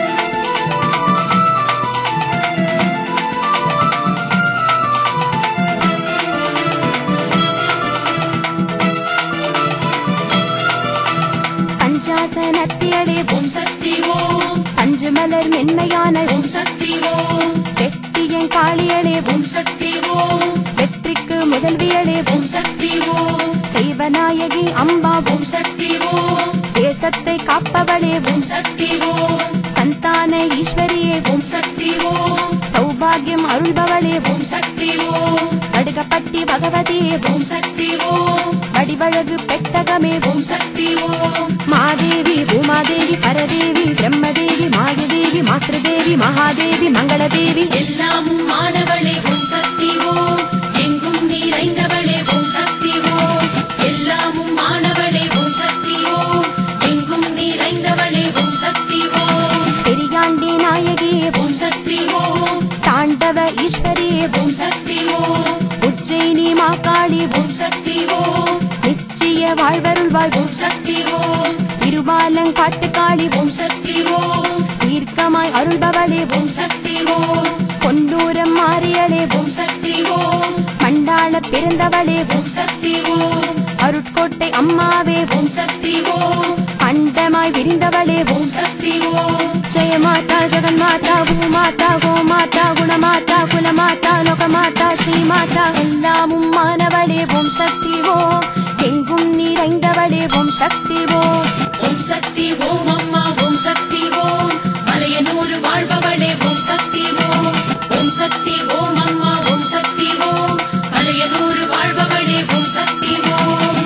பஞ்சாசனத்தியளே ஓம் சக்தி ஓம் பஞ்சு மலர் மென்மையான ஓம் சக்தி ஓம் வெட்டியன் காளியளே ஓம் சக்தி ஓம் வெற்றிக்கு முதல்வியளே ஓம் சக்தி ஓம் தெய்வநாயகி அம்பா ஓம் சக்தி ஓம் தேசத்தை காப்பவளே ஓம் சக்தி ஓம் சந்தான ஈஸ்வரியே ஓம் சக்தி ஓம் சௌபாகியம் அருள்பவளே ஓம் சக்தி ஓம் கடுகப்பட்டி பகவதியே ஓம் சக்தி ஓம் வடிவழகு பெட்டகமே ஓம் சக்தி ஓம் மாதேவி பூமாதேவி பரதேவி பிரம்மதேவி மாயதேவி மாத்ருதேவி மகாதேவி மங்களதேவி எல்லாமும் மாணவளே ஓம் சக்தி ஓம் எங்கும் நிறைந்தவளே ஓம் சக்தி ஓம் எல்லாமும் மாணவளே ஓம் சக்தி ஓம் எங்கும் நிறைந்தவளே ஓம் சக்தி ஓம் பெரியாண்டி நாயகியே ஓம் சக்தி ஓம் தாண்டவ ஈஸ்வரியே ஓம் சக்தி ஓம் உஜ்ஜயினி மாகாளி ஓம் சக்தி ஓம் நிச்சய வாழ்வருள்வாய் ஓம் சக்தி ஓம் திருமாலங்காட்டு காளி ஓம் சக்தி ஓம் தீர்க்கமாய் அருள்பவளே ஓம் சக்தி ஓம் கொண்டூரம் மாறியளே ஓம் சக்தி ஓம் மண்டாள பிறந்தவளே ஓம் சக்தி ஓம் அருட்கோட்டை அம்மாவே ஓம் சக்தி ஓம் அண்டமாய் விரிந்தவளே ஓம் சக்தி ஓம் ஜெயமாதா ஜெகன்மாதா பூமாதா கோமாதா குணமாதா குலமாதா லோகமாதா ஸ்ரீமாதா எல்லாமும் மானவளே ஓம் சக்தி ஓ எங்கும் நிறைந்தவளே ஓம் சக்தி ஓ ஓம் சக்தி ஓம் அம்மா ஓம் சக்தி ஓம் மலையனூர் வாழ்பவளே ஓம் சக்தி ஓம் ஓம் சக்தி ஓம் அம்மா ஓம் சக்தி ஓம் மலையனூர் வாழ்பவளே ஓம் சக்தி ஓம்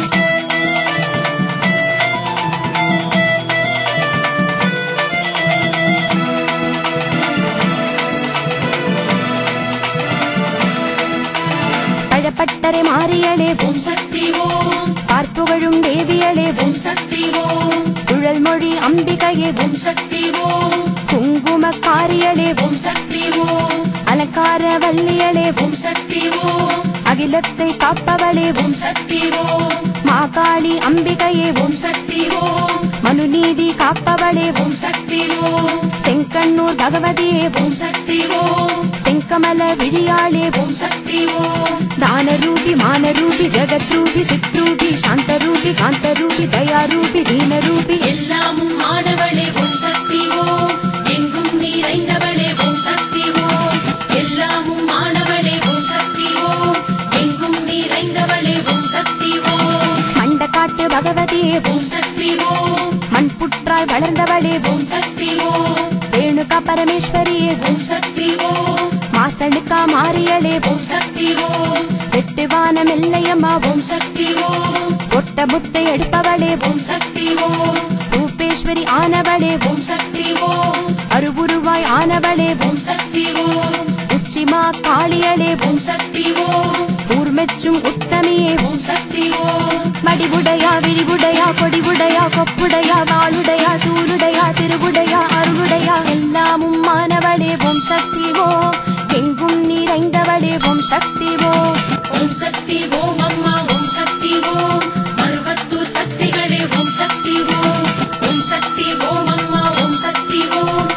பழப்பட்டரை மாறியளே ஓம் சக்தி ஓம் பார்ப்புகழும் தேவியளே ஓம் சக்தி ஓம் குழல் மொழி அம்பிகையே ஓம் சக்தி ஓம் குங்கும காரியளே ஓம் சக்தி ஓம் அலங்கார வல்லியளே ஓம் சக்தி ஓம் அகிலத்தை காப்பவளே ஓம் சக்தி ஓம் மாகாளி அம்பிகையே ஓம் சக்தி ஓம் மனுநீதி காப்பவளே ஓம் சக்தி ஓம் செங்கண்ணூர் பகவதியே ஓம் சக்தி ஓம் செங்கமல விழியாளே ஓம் சக்தி ஓம் దానరూపి మానరూపి జగద్రూపి చిత్రూపి శాంతరూపి కాంతరూపి దయారూపి దీనరూపి எல்லாமும் ஆனவளே ஓம் சக்தி ஓம் எங்கும் நிறைந்தவளே ஓம் சக்தி ஓம் எல்லாமும் ஆனவளே ஓம் சக்தி ஓம் எங்கும் நிறைந்தவளே ஓம் சக்தி ஓம் மண்டகாட்டு பகவதியே ஓம் சக்தி ஓம் மண்புற்றாய் வளர்ந்தவளே ஓம் சக்தி ஓம் ரேணுகா பரமேஸ்வரியே ஓம் சக்தி ஓம் மாசணுக்கா மாரியளே ஓம் சக்தி ஓம் வெட்டுவான மெல்லையம்மா ஓம் சக்தி ஓம் ஒட்ட முத்தை எடுப்பவளே ஓம் சக்தி ஓம் ரூபேஸ்வரி ஆனவளே ஓம் சக்தி ஓம் அருவுருவாய் ஆனவளே ஓம் சக்தி ஓம் உச்சிமா காளியளே ஓம் சக்தி ஓம் ஊர்மெச்சும் உத்தமியே ஓம் சக்தி ஓம் மடிவுடையா விரிவுடையா கொடிவுடையா கொப்புடையா வாளுடையா சூளுடையா திருவுடையா அருளுடையா எல்லாமும் மானவளே ஓம் சக்தி ஓ எங்கும் நிறைந்தவளே ஓம் சக்தி ஓ ஓம் சக்தி ஓம் அம்மா ஓம் சக்தி ஓம் மருவத்தூர் சக்திகளே ஓம் சக்தி ஓம் ஓம் சக்தி ஓம் அம்மா ஓம் சக்தி ஓம்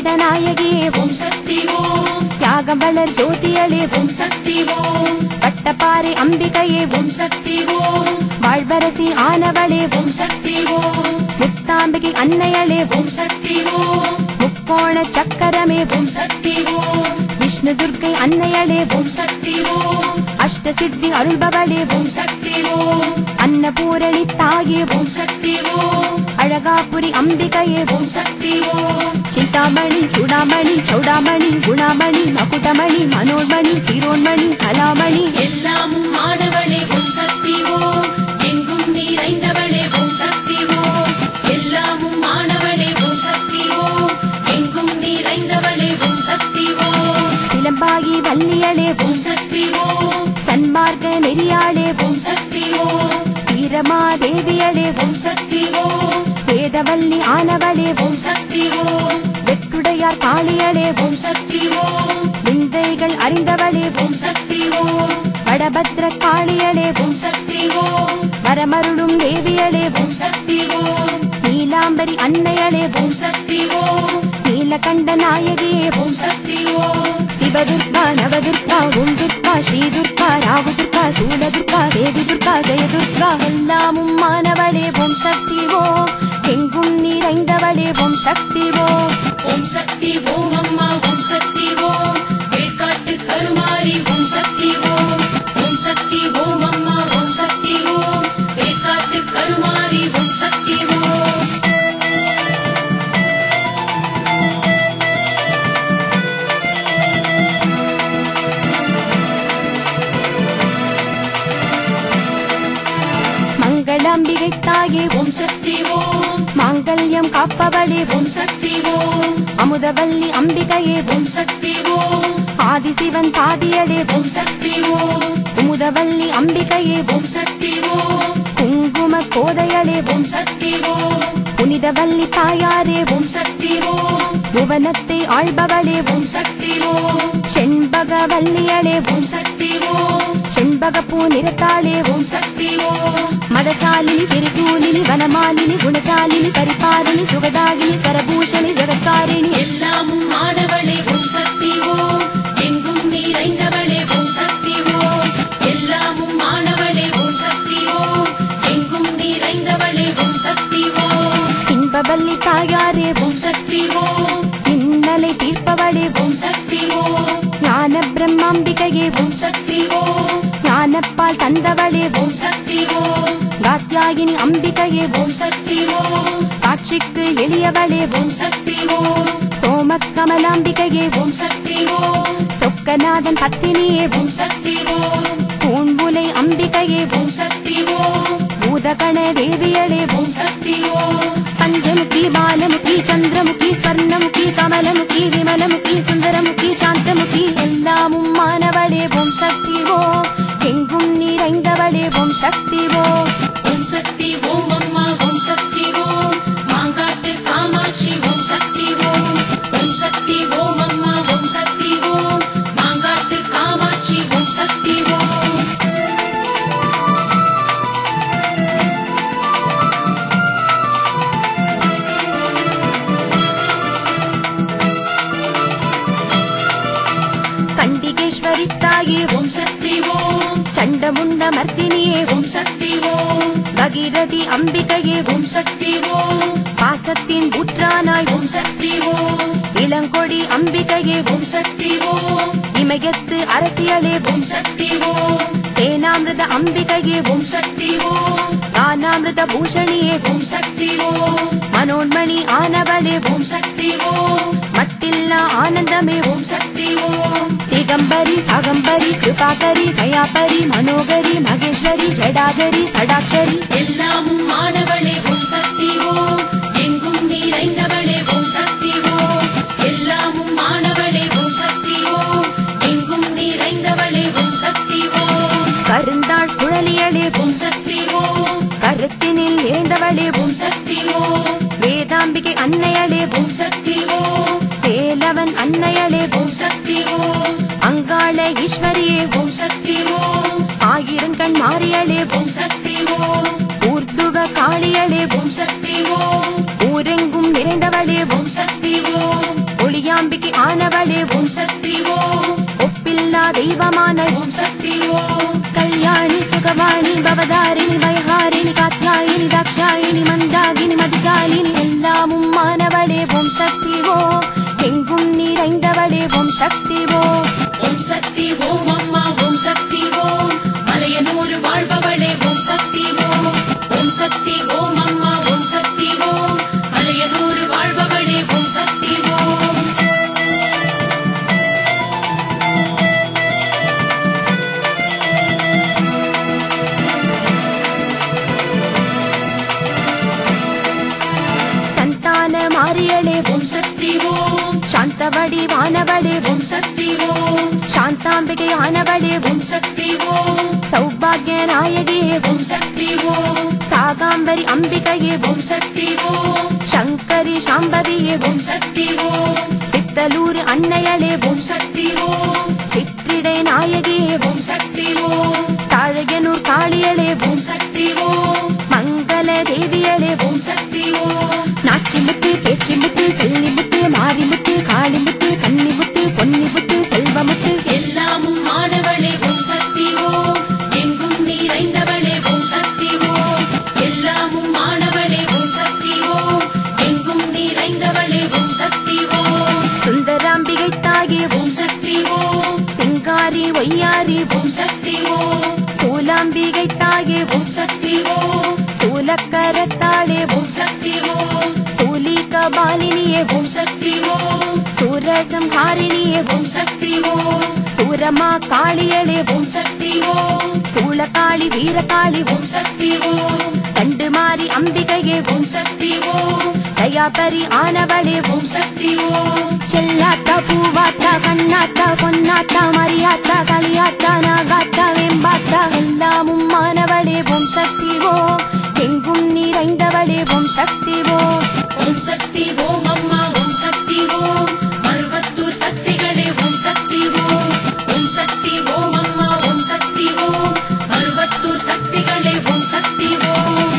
நீலகண்ட நாயகியே ஓம் சக்தி ஓம் தியாகம் வளர் ஜோதியளே ஓம் சக்தி ஓம் வட்டப்பாறை அம்பிகையே ஓம் சக்தி ஓம் வாழ்வரசி ஆனவளே ஓம் சக்தி ஓம் முத்தாம்பிகை அன்னையளே ஓம் சக்தி ஓம் முக்கோண சக்கரமே ஓம் சக்தி ஓம் விஷ்ணு துர்க்கை அன்னையளே ஓம் சக்தி ஓம் அஷ்ட சித்தி அருள்பவளே ஓம் சக்தி ஓம் அன்னபூரணி தாயே ஓம் சக்தி ஓம் அழகாபுரி அம்பிகையே ஓம் சக்தி ஓம் சிந்தாமணி சுடாமணி சௌடாமணி குணாமணி மகுடமணி மனோன்மணி சீரோன்மணி கலாமணி எல்லாமும் மாணவளே ஓம் சக்தி ஓம் எங்கும் நிறைந்தவளே ஓம் சக்தி ஓம் எல்லாமும் மாணவளே ஓம் சக்தி ஓம் எங்கும் நிறைந்தவளே ஓம் சக்தி ஓம் சிலம்பாகி வல்லியளே ஓம் சக்தி ஓம் சன்மார்க்க நெறியாளே ஓம் சக்தி ஓம் வீரமாதேவியளே ஓம் சக்தி ஓம் வேதவல்லி ஆனவளே ஓம் சக்தி ஓம் வெற்றுடையார் காளியளே ஓம் சக்தி ஓம் விந்தைகள் அறிந்தவளே ஓம் சக்தி ஓம் வடபத்ர காளியளே ஓம் சக்தி ஓம் வரமருளும் தேவியளே ஓம் சக்தி ஓம் நீலாம்பரி அன்னையளே ஓம் சக்தி ஓம் நீலகண்ட நாயகியே ஓம் சக்தி ஓம் சிவதுர்கா நவதுர்கா ஓம் துர்கா ஸ்ரீதுர்கா ராகுதுர்கா சூலதுர்கா தேவி துர்கா ஜெயதுர்கா எல்லாமும் மானவளே ஓம் சக்தி ஓம் எங்கும் நிறைந்தவளே ஓம் சக்தி ஓம் ஓம் சக்தி ஓம் அம்மா ஓம் சக்தி ஓம் வேர்க்காட்டு கருமாரி ஓம் சக்தி ஓம் ஓம் சக்தி ஓம் அம்மா ஓம் சக்தி ஓம் வேர்க்காட்டு கருமாரி ஓம் சக்தி ஓம் மங்களாம்பிகை தாயே ஓம் ஓம் சக்தி ஓம் மாங்கல்யம் காப்பவளே ஓம் ஓம் சக்தி ஓம் அமுதவல்லி அம்பிகையே ஓம் ஓம் சக்தி ஓம் ஆதிசிவன் பாதியடே ஓம் ஓம் சக்தி ஓம் குமுதவல்லி அம்பிகையே ஓம் ஓம் சக்தி ஓம் குங்கும கோதையளே ஓம் ஓம் சக்தி ஓம் புனிதவல்லி தாயாரே ஓம் ஓம் சக்தி ஓம் புவனத்தை ஆள்பவளே ஓம் ஓம் சக்தி ஓம் செண்பகவல்லியளே ஓம் ஓம் சக்தி ஓம் செண்பகப்பூ நிறத்தாளே ஓம் ஓம் சக்தி ஓம் மதசாலினி திரிசூலினி வனமாலினி குணசாலினி பரிபாலினி சுகதாகினி சரபூஷணி ஜெகத்காரிணி எல்லாமும் மாணவளே ஓம் சக்தி ஓம் எங்கும் நிறைந்தவளே ஓம் சக்தி ஓம் எல்லாமும் மாணவளே ஓம் சக்தி ஓம் எங்கும் நிறைந்தவளே ஓம் சக்தி ஓம் இன்பவல்லி தாயாரே ஓம் ஓம் சக்தி ஓம் இன்னலை தீர்ப்பவளே ஓம் ஓம் சக்தி ஓம் ஞான பிரம்மாம்பிகையே ஓம் ஓம் சக்தி ஓம் ஞானப்பால் தந்தவளே ஓம் ஓம் சக்தி ஓம் காத்யாயினி அம்பிகையே ஓம் ஓம் சக்தி ஓம் காட்சிக்கு எளியவளே ஓம் ஓம் சக்தி ஓம் சோமக்கமலாம்பிகையே ஓம் ஓம் சக்தி ஓம் சொக்கநாதன் பத்தினியே ஓம் ஓம் சக்தி ஓம் பூண்புலை அம்பிகையே ஓம் ஓம் சக்தி ஓம் பூதகண தேவியளே ஓம் ஓம் சக்தி ஓம் பஞ்சமுகி பாலமுகி சந்திரமுகி ஸ்வர்ணமுகி கமலமுகி விமலமுகி சுந்தரமுகி சாந்தமுகி எல்லாமும் மானவளே ஓம் சக்தி ஓம் எங்கும் நிறைந்தவளே ஓம் சக்தி ஓம் ஓம் சக்தி ஓம் அம்மா ஓம் சக்தி ஓம் மாங்காட்டு காமாட்சி ஓம் சக்தி ஓம் ஓம் சக்தி ஓம் அம்மா ஓம் சக்தி ஓம் மாங்காட்டு காமாட்சி ஓம் சக்தி ஓம் கண்டிகேஸ்வரி தாயே ஓம் ஓம் சக்தி ஓம் சண்டமுண்ட மர்த்தினியே ஓம் ஓம் சக்தி ஓம் பகிரதி அம்பிகையே ஓம் ஓம் சக்தி ஓம் பாசத்தின் ஊற்றானாய் ஓம் ஓம் சக்தி ஓம் இளங்கொடி அம்பிகையே ஓம் ஓம் சக்தி ஓம் இமயத்து அரசியலே ஓம் ஓம் சக்தி ஓம் தேனாமிருத அம்பிகையே ஓம் ஓம் சக்தி ஓம் தானாமிருத பூஷணியே ஓம் ஓம் சக்தி ஓம் மனோன்மணி ஆனவளே ஓம் ஓம் சக்தி ஓம் மட்டில்லா ஆனந்தமே ஓம் ஓம் சக்தி ஓம் திகம்பரி சகம்பரி கிருபாகரி தயாபரி மனோகரி மகேஸ்வரி ஜடாகரி சடாட்சரி எல்லாமும் மாணவளே ஓம் சக்தி ஓம் எங்கும் நிறைந்தவளே ஓம் சக்தி ஓம் எல்லாமும் மாணவளே ஓம் சக்தி ஓம் எங்கும் நிறைந்தவளே ஓம் சக்தி ஓம் கருந்தாள் குழலியளே ஓம் ஓம் சக்தி ஓம் கருத்தினில் நிறைந்தவளே ஓம் ஓம் சக்தி ஓம் வேதாம்பிகை அன்னையளே ஓம் ஓம் சக்தி ஓம் வேலவன் அன்னையளே ஓம் ஓம் சக்தி ஓம் அங்காள ஈஸ்வரியே ஓம் ஓம் சக்தி ஓம் ஆயிரங்கண் மாறியளே ஓம் ஓம் சக்தி ஓம் ஊர்துவ காளியளே ஓம் ஓம் சக்தி ஓம் ஊரெங்கும் நிறைந்தவளே ஓம் ஓம் சக்தி ஓம் ஒளிய யோகவாணி பவதாரிணி பயஹாரிணி காத்யாயினி தாக்ஷாயினி மந்தாகினி மதிசாலினி எல்லாமும் மானவளே ஓம் சக்தி ஓ எங்கும் நிறைந்தவளே ஓம் சக்தி ஓ ஓம் சக்தி ஓம் அம்மா ஓம் சக்தி ஓம் மலையனூர் வாழ்பவளே ஓம் சக்தி ஓம் ஓம் சக்தி ஓம் அம்மா ஓம் சக்தி ஓம் மலையனூர் வாழ்பவளே ஓம் சக்தி ஓம் சந்தான மாரியளே ஓம் ஓம் சக்தி ஓம் சாந்தவடி வானவளே ஓம் ஓம் சக்தி ஓம் சாந்தாம்பிகை ஆனவளே ஓம் ஓம் சக்தி ஓம் சௌபாகிய நாயகியே ஓம் ஓம் சக்தி ஓம் சாகாம்பரி அம்பிகையே ஓம் ஓம் சக்தி ஓம் சங்கரி சாம்பவியே ஓம் ஓம் சக்தி ஓம் சித்தலூர் அன்னையளே ஓம் ஓம் சக்தி ஓம் சிற்றிடை நாயகியே ஓம் ஓம் சக்தி ஓம் தாழையனூர் காளியளே ஓம் ஓம் சக்தி ஓம் மங்கள தேவியளே ஓம் ஓம் சக்தி ஓம் நாச்சி முத்து பேச்சி முத்து செல்லி முத்து மாரி முத்து காளி முத்து கன்னி முத்து பொன்னி முத்து செல்வ முத்து எல்லாமும் மாணவளே ஓம் சக்தி ஓம் எங்கும் நிறைந்தவளே ஓம் சக்தி ஓம் எல்லாமும் மாணவளே ஓம் சக்தி ஓம் எங்கும் நிறைந்தவளே ஓம் சக்தி ஓம் சுந்தராம்பிகை தாயே ஓம் ஓம் சக்தி ஓம் சிங்காரி ஒய்யாரி ஓம் ஓம் சக்தி ஓம் சூலாம்பிகை தாயே ஓம் ஓம் சக்தி ஓம் சூலக்கரத்தாளே ஓம் ஓம் சக்தி ஓம் சூலி கபாலினியே ஓம் ஓம் சக்தி ஓம் சூரசம்ஹாரிணியே ஓம் ஓம் சக்தி ஓம் சூரமா காளியளே ஓம் ஓம் சக்தி ஓம் சூளகாளி வீரகாளி ஓம் ஓம் சக்தி ஓம் கண்டு மாறி அம்பிகையே ஓம் ஓம் சக்தி ஓம் தயாபரி ஆனவளே ஓம் ஓம் சக்தி ஓம் செல்லாத்தா பூவாத்தா கண்ணாத்தா பொன்னாத்தா மரியாத்தா களியாத்தா நாகாத்தா வேம்பாத்தா எல்லாமும் மானவளே ஓம் சக்தி ஓ எங்கும் நிறைந்தவளே ஓம் சக்தி ஓ ஓம் சக்தி ஓம் அம்மா ஓம் சக்தி ஓம் மருவத்தூர் சக்திகளே ஓம் சக்தி ஓம் ஓம் சக்தி ஓம் அம்மா ஓம் சக்தி ஓம் மருவத்தூர் சக்திகளே ஓம் சக்தி ஓம்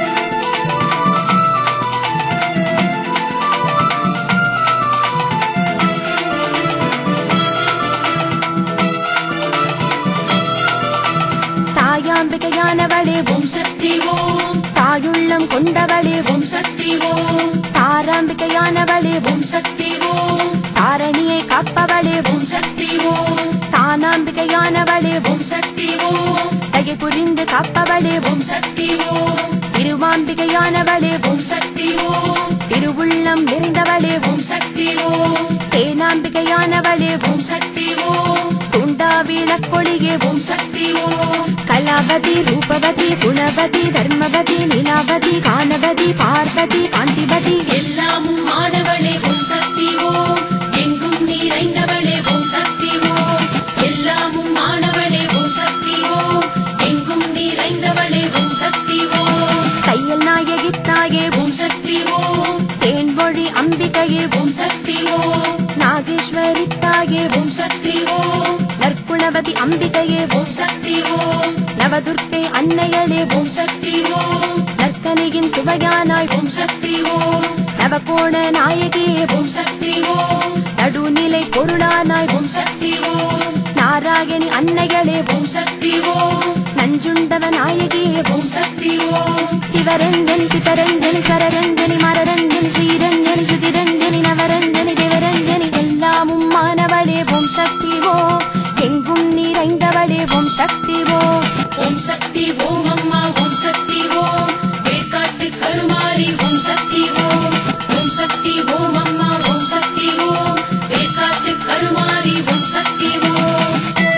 தாயாம்பிகையானவளே ஓம் ஓம் சக்தி ஓம் தாயுள்ளம் கொண்டவளே ஓம் ஓம் சக்தி ஓம் தாராம்பிகையானவளே ஓம் ஓம் சக்தி ஓம் தாரணியை காப்பவளே ஓம் ஓம் சக்தி ஓம் தானாம்பிகையானவளே ஓம் ஓம் சக்தி ஓம் தகை புரிந்து காப்பவளே ஓம் ஓம் சக்தி ஓம் திருவாம்பிகையானவளே ஓம் ஓம் சக்தி ஓம் திருவுள்ளம் நிறைந்தவளே ஓம் ஓம் சக்தி ஓம் தேனாம்பிகையானவளே ஓம் ஓம் சக்தி ஓம் துண்டா விளக்கொழியே ஓம் ஓம் சக்தி ஓம் கலாவதி ரூபவதி குணவதி தர்மவதி நிலாவதி கானவதி பார்வதி காந்திபதி எல்லாமும் மாணவளே ஓம் சக்தி ஓம் எங்கும் நிறைந்தவளே ஓம் சக்தி ஓம் எல்லாமும் மாணவளே ஓம் சக்தி ஓம் எங்கும் நிறைந்தவளே ஓம் சக்தி ஓம் தையல் நாயகி தாயே ஓம் ஓம் சக்தி ஓம் தேன்மொழி அம்பிகையே ஓம் ஓம் சக்தி ஓம் நாகேஸ்வரி தாயே ஓம் ஓம் சக்தி ஓம் நற்குணவதி அம்பிகையே ஓம் ஓம் சக்தி ஓம் நவதுர்க்கை அன்னையளே ஓம் ஓம் சக்தி ஓம் நற்கனியின் சுவையானாய் ஓம் ஓம் சக்தி ஓம் நவகோண நாயகியே ஓம் ஓம் சக்தி ஓம் நடுநிலை பொருளானாய் ஓம் ஓம் சக்தி ஓம் நாராயணி அன்னையளே ஓம் ஓம் சக்தி ஓம் நஞ்சுண்டவ நாயகியே ஓம் ஓம் சக்தி ஓம் சிவரஞ்சனி சிதரஞ்சனி சரரஞ்சனி மரரஞ்சனி ஸ்ரீரஞ்சனி சுதிரஞ்சனி நவரஞ்சனி தேவரஞ்சனி எல்லாமும் மானவளே ஓம் சக்தி ஓ எங்கும் நிறைந்தவளே ஓம் சக்தி ஓ ஓம் சக்தி ஓம் அம்மா ஓம் சக்தி ஓம் வேர்க்காட்டு கருமாரி ஓம் சக்தி ஓம் ஓம் சக்தி ஓம் அம்மா ஓம் சக்தி ஓம் வேர்க்காட்டு கருமாரி ஓம் சக்தி ஓம்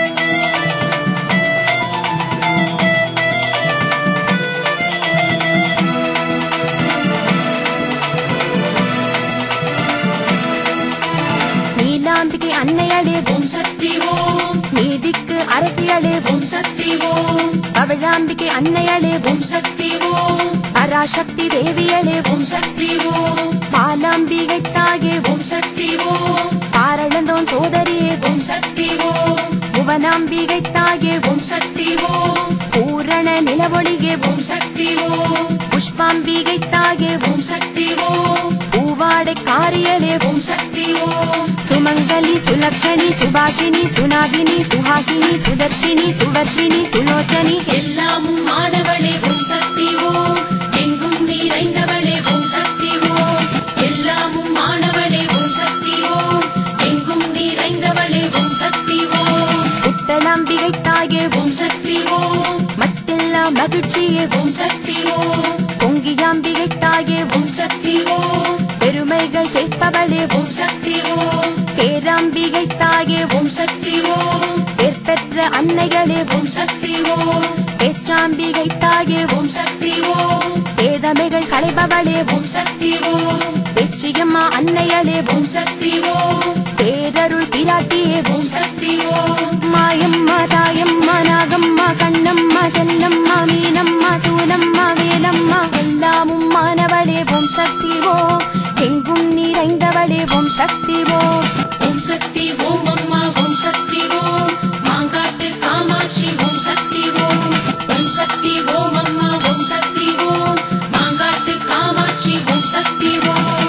நீலாம்பிகை அன்னையளே ஓம் ஓம் சக்தி ஓம் நீதிக்கு அரசியளே ஓம் ஓம் சக்தி ஓம் பவழாம்பிகை அன்னையளே ஓம் ஓம் சக்தி ஓம் பராசக்தி தேவியளே ஓம் ஓம் சக்தி ஓம் பாலாம்பிகை தாயே ஓம் ஓம் சக்தி ஓம் பாரளந்தோன் சோதரியே ஓம் ஓம் சக்தி ஓம் புவனாம்பிகை தாயே ஓம் ஓம் சக்தி ஓம் பூரண நிலவொளியே ஓம் ஓம் சக்தி ஓம் புஷ்பாம்பிகை தாயே ஓம் ஓம் சக்தி ஓம் பூவாடை காரியளே ஓம் ஓம் சக்தி ஓம் சுமங்கலி சுலக்ஷணி சுபாஷினி சுனாகினி சுஹாசினி சுதர்ஷினி சுவர்ஷினி சுலோச்சனி எல்லா சக்தி ஓம் மத்தெல்லாம் மகிழ்ச்சியே ஓம் சக்தி ஓம் பொங்கியாம்பிகை தாயே ஓம் சக்தி ஓம் பெருமைகள் சேர்ப்பவளே ஓம் சக்தி ஓம் பேராம்பிகை தாயே ஓம் சக்தி ஓம் பேர் பெற்ற அன்னைகளே ஓம் சக்தி ஓம் பேச்சாம்பிகை தாயே ஓம் சக்தி ஓம் பேதமைகள் களைபவளே ஓம் சக்தி ஓம் பேச்சியம்மா அன்னையளே ஓம் சக்தி ஓம் பேரருள் பிராட்டியே ஓம் சக்தி ஓம் மாயம்மா தாயம்மா நாகம்மா கண்ணம்மா செல்லம்மா மீனம்மா சூலம்மா வேலம்மா எல்லாமும் மானவளே ஓம் சக்தி ஓ எங்கும் நிறைந்தவளே ஓம் சக்தி ஓ ஓம் சக்தி ஓம் அம்மா ஓம் சக்தி ஓம் மாங்காட்டு காமாட்சி ஓம் சக்தி ஓம் ஓம் சக்தி ஓம் அம்மா ஓம் சக்தி ஓம் மாங்காட்டு காமாட்சி ஓம் சக்தி ஓம்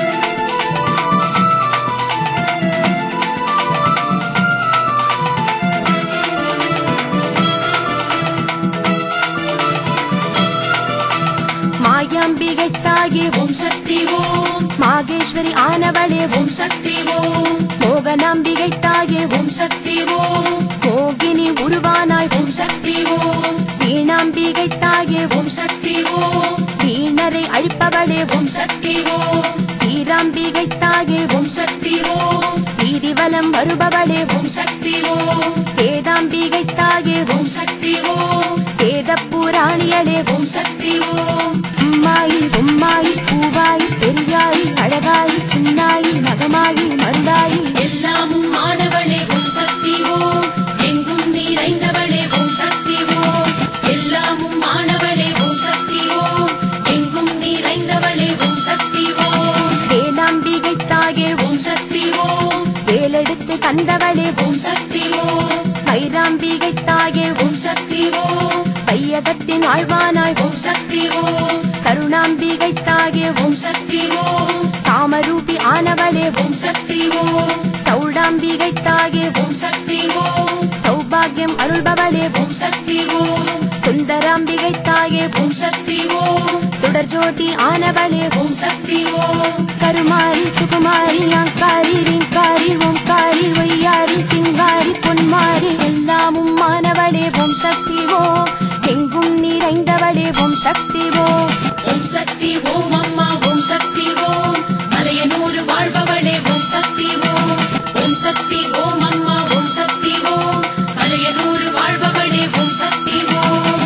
மாயாம்பிகை தாயே ஓம் ஓம் சக்தி ஓம் மாகேஸ்வரி ஆனவளே ஓம் ஓம் சக்தி ஓம் மோகனாம்பிகை தாயே ஓம் ஓம் சக்தி ஓம் மோகினி உருவானாய் ஓம் ஓம் சக்தி ஓம் வீணாம்பிகை தாயே ஓம் ஓம் சக்தி ஓம் வீணரை அழிப்பவளே ஓம் ஓம் சக்தி ஓம் வீராம்பிகை தாயே ஓம் ஓம் சக்தி ஓம் வீதிவலம் வருபவளே ஓம் ஓம் சக்தி ஓம் வேதாம்பிகை தாயே ஓம் ஓம் சக்தி ஓம் வேத புராணியளே ஓம் ஓம் சக்தி ஓம் அம்மாயி உம்மாயி பூவாயி பெரியாயி அழகாயி சின்னாயி மகமாயி மருதாயி எல்லாமும் ஆனவளே ஓம் சக்தி ஓம் எங்கும் நிறைந்தவளே ஓம் சக்தி ஓம் எல்லாமும் ஆனவளே ஓம் சக்தி ஓம் எங்கும் நிறைந்தவளே ஓம் சக்தி ஓம் வேதாம்பிகை தாயே ஓம் ஓம் சக்தி ஓம் வேலெடுத்து தந்தவளே ஓம் ஓம் சக்தி ஓம் வைராம்பிகை தாயே ஓம் ஓம் சக்தி ஓம் பையகத்தின் ஆழ்வானாய் ஓம் ஓம் சக்தி ஓம் கருணாம்பிகை தாயே ஓம் ஓம் சக்தி ஓம் காமரூபி ஆனவளே ஓம் ஓம் சக்தி ஓம் சௌடாம்பிகை தாயே ஓம் ஓம் சக்தி ஓம் சௌபாகியம் அருள்பவளே ஓம் ஓம் சக்தி ஓம் சுந்தராம்பிகை தாயே ஓம் ஓம் சக்தி ஓம் சுடர்ஜோதி ஆனவளே ஓம் ஓம் சக்தி ஓம் கருமாரி சுகுமாரி ஆங்காரி ரீங்காரி ஓம்காரி ஒய்யாரி சிங்காரி பொன்மாரி எல்லாமும் மானவளே ஓம் சக்தி ஓ எங்கும் நிறைந்தவளே ஓம் சக்தி ஓ ஓம் சக்தி ஓம் அம்மா ஓம் சக்தி ஓம் மலையனூர் வாழ்பவளே ஓம் சக்தி ஓம் ஓம் சக்தி ஓம் அம்மா ஓம் சக்தி ஓம் மலையனூர் வாழ்பவளே ஓம் சக்தி ஓம்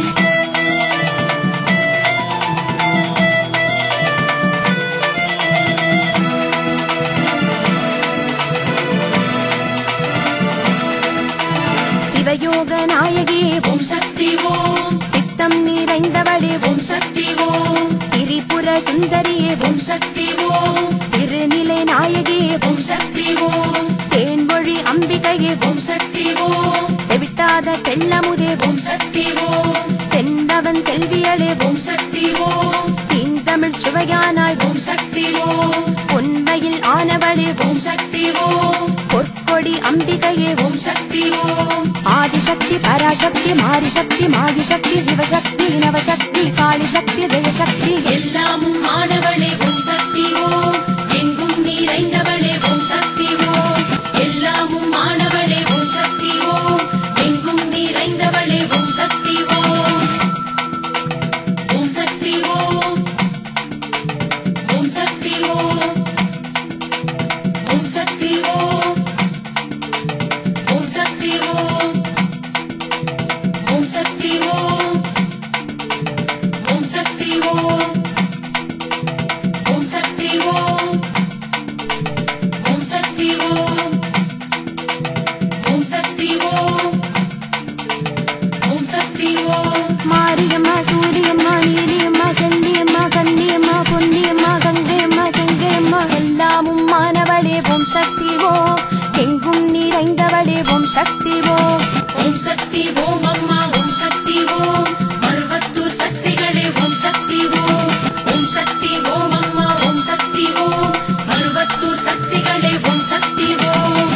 சிவயோக நாயகியே ஓம் ஓம் சக்தி ஓம் சித்தம் நிறைந்தவளே ஓம் ஓம் சக்தி ஓம் திரிபுர சுந்தரியே ஓம் ஓம் சக்தி ஓம் திருநிலை நாயகியே ஓம் ஓம் சக்தி ஓம் தேன்மொழி அம்பிகையே ஓம் ஓம் சக்தி ஓம் தெவிட்டாத தெல்லமுதே ஓம் ஓம் சக்தி ஓம் தென்னவன் செல்வியளே ஓம் ஓம் சக்தி ஓம் தீந்தமிழ் சுவையானாய் ஓம் ஓம் சக்தி ஓம் பொன்மையில் ஆனவளே ஓம் ஓம் சக்தி ஓம் பொற்கொடி அம்பிகையே ஓம் ஓம் சக்தி ஓம் ஆதிசக்தி பராசக்தி மாரிசக்தி மாகிசக்தி சிவசக்தி நவசக்தி காளிசக்தி ஜெயசக்தி எல்லாமும் ஆனவளே ஓம் சக்தி ஓம் எங்கும் நிறைந்தவளே ஓம் சக்தி ஓம் எல்லாமும் ஆனவளே ஓம் சக்தி ஓம் எங்கும் நிறைந்தவளே ஓம் சக்தி ஓம் ஓம் சக்தி ஓம் ஓம் சக்தி ஓம் ஓம் சக்தி ஓம் ஓம் சக்தி ஓம் ஓம் சக்தி ஓம் ஓம் சக்தி ஓம் ஓம் சக்தி ஓம் ஓம் சக்தி ஓம் ஓம் சக்தி ஓம் ஓம் சக்தி ஓம் மாரியம்மா சூரியம்மா நீலியம்மா செல்லியம்மா கன்னியம்மா பொன்னியம்மா கங்கையம்மா செங்கையம்மா எல்லாமும் மானவளே ஓம் சக்தி ஓ எங்கும் நிறைந்தவளே ஓம் சக்தி ஓ ஓம் சக்தி ஓம் அம்மா ஓம் சக்தி ஓம் மருவத்தூர் சக்திகளே ஓம் சக்தி ஓம் ஓம் சக்தி ஓம் அம்மா ஓம் சக்தி ஓம் மருவத்தூர் சக்திகளே ஓம் சக்தி ஓம்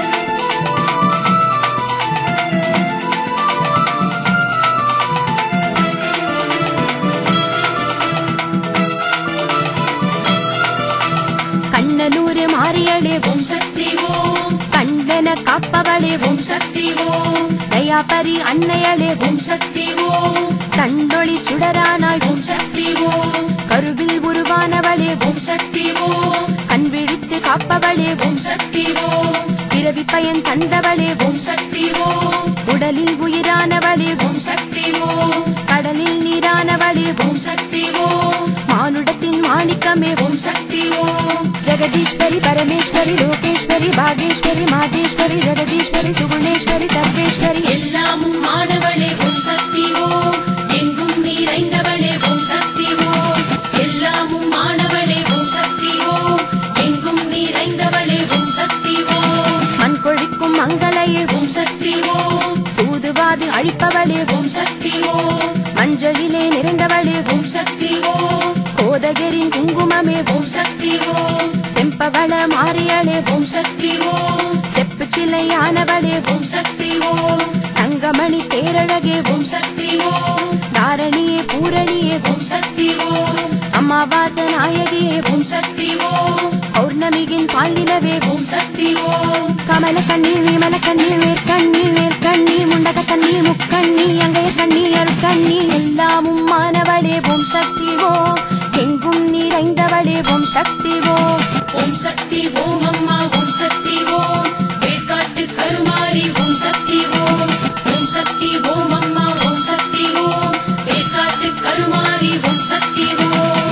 கண்ணனூர் மாரியளே ஓம் ஓம் சக்தி ஓம் கண்டன காப்பவளே ஓம் ஓம் சக்தி ஓம் தய அபயாபரி அன்னையளே ஓம் சக்தி ஓம் கண்டொளி சுடரானாய் ஓம் சக்தி ஓம் கருவில் உருவானவளே ஓம் சக்தி ஓம் கண் விழித்து காப்பவளே ஓம் சக்தி ஓம் பிறவி பயன் தந்தவளே ஓம் சக்தி ஓம் உடலில் உயிரானவளே ஓம் சக்தி ஓம் கடலில் நீரானவளே ஓம் சக்தி ஓம் மானுடத்தின் மாணிக்கமே ஓம் சக்தி ஓம் ஜெகதீஸ்வரி பரமேஸ்வரி லோகேஸ்வரி பாகேஸ்வரி மாதேஸ்வரி ஜெகதீஸ்வரி சுகுணேஸ்வரி சர்வேஸ்வரி எல்லாமும் மாணவளே ஓம் சக்தி ஓம் எங்கும் நிறைந்தவளே ஓம் சக்தி ஓம் எல்லாமும் மாணவளே ஓம் சக்தி ஓம் எங்கும் நிறைந்தவளே ஓம் சக்தி ஓம் மண் கொழிக்கும் மங்களையே ஓம் சக்தி ஓம் சூதுவாது அழிப்பவளே ஓம் சக்தி ஓம் மஞ்சளிலே நிறைந்தவளே ஓம் சக்தி ஓம் கோதகரின் குங்குமமே ஓம் சக்தி ஓம் செம்பவள மாறியளே ஓம் சக்தி ஓம் செப்பு சிலையானவளே ஓம் சக்தி ஓம் தங்கமணி தேரழகே ஓம் சக்தி ஓம் தாரணியே பூரணியே ஓம் சக்தி ஓம் அமாவாச நாயகியே ஓம் சக்தி ஓம் பௌர்ணமியின் பாலினவே ஓம் சக்தி ஓம் கமல கண்ணி விமல கண்ணி வேர்க்கண்ணி வேர்க்கண்ணி முண்டக கண்ணி முக்கண்ணி அங்கைய கண்ணி அருக்கண்ணி எல்லாமும் மானவளே ஓம் சக்தி ஓ எங்கும் நிறைந்தவளே ஓம் சக்தி ஓ ஓம் சக்தி ஓம் அம்மா ஓம் சக்தி ஓம் வேட்காட்டு கருமாரி ஓம் சக்தி ஓம் ஓம் சக்தி ஓம் அம்மா ஓம் சக்தி ஓம் வேட்காட்டு கருமாரி ஓம் சக்தி ஓம்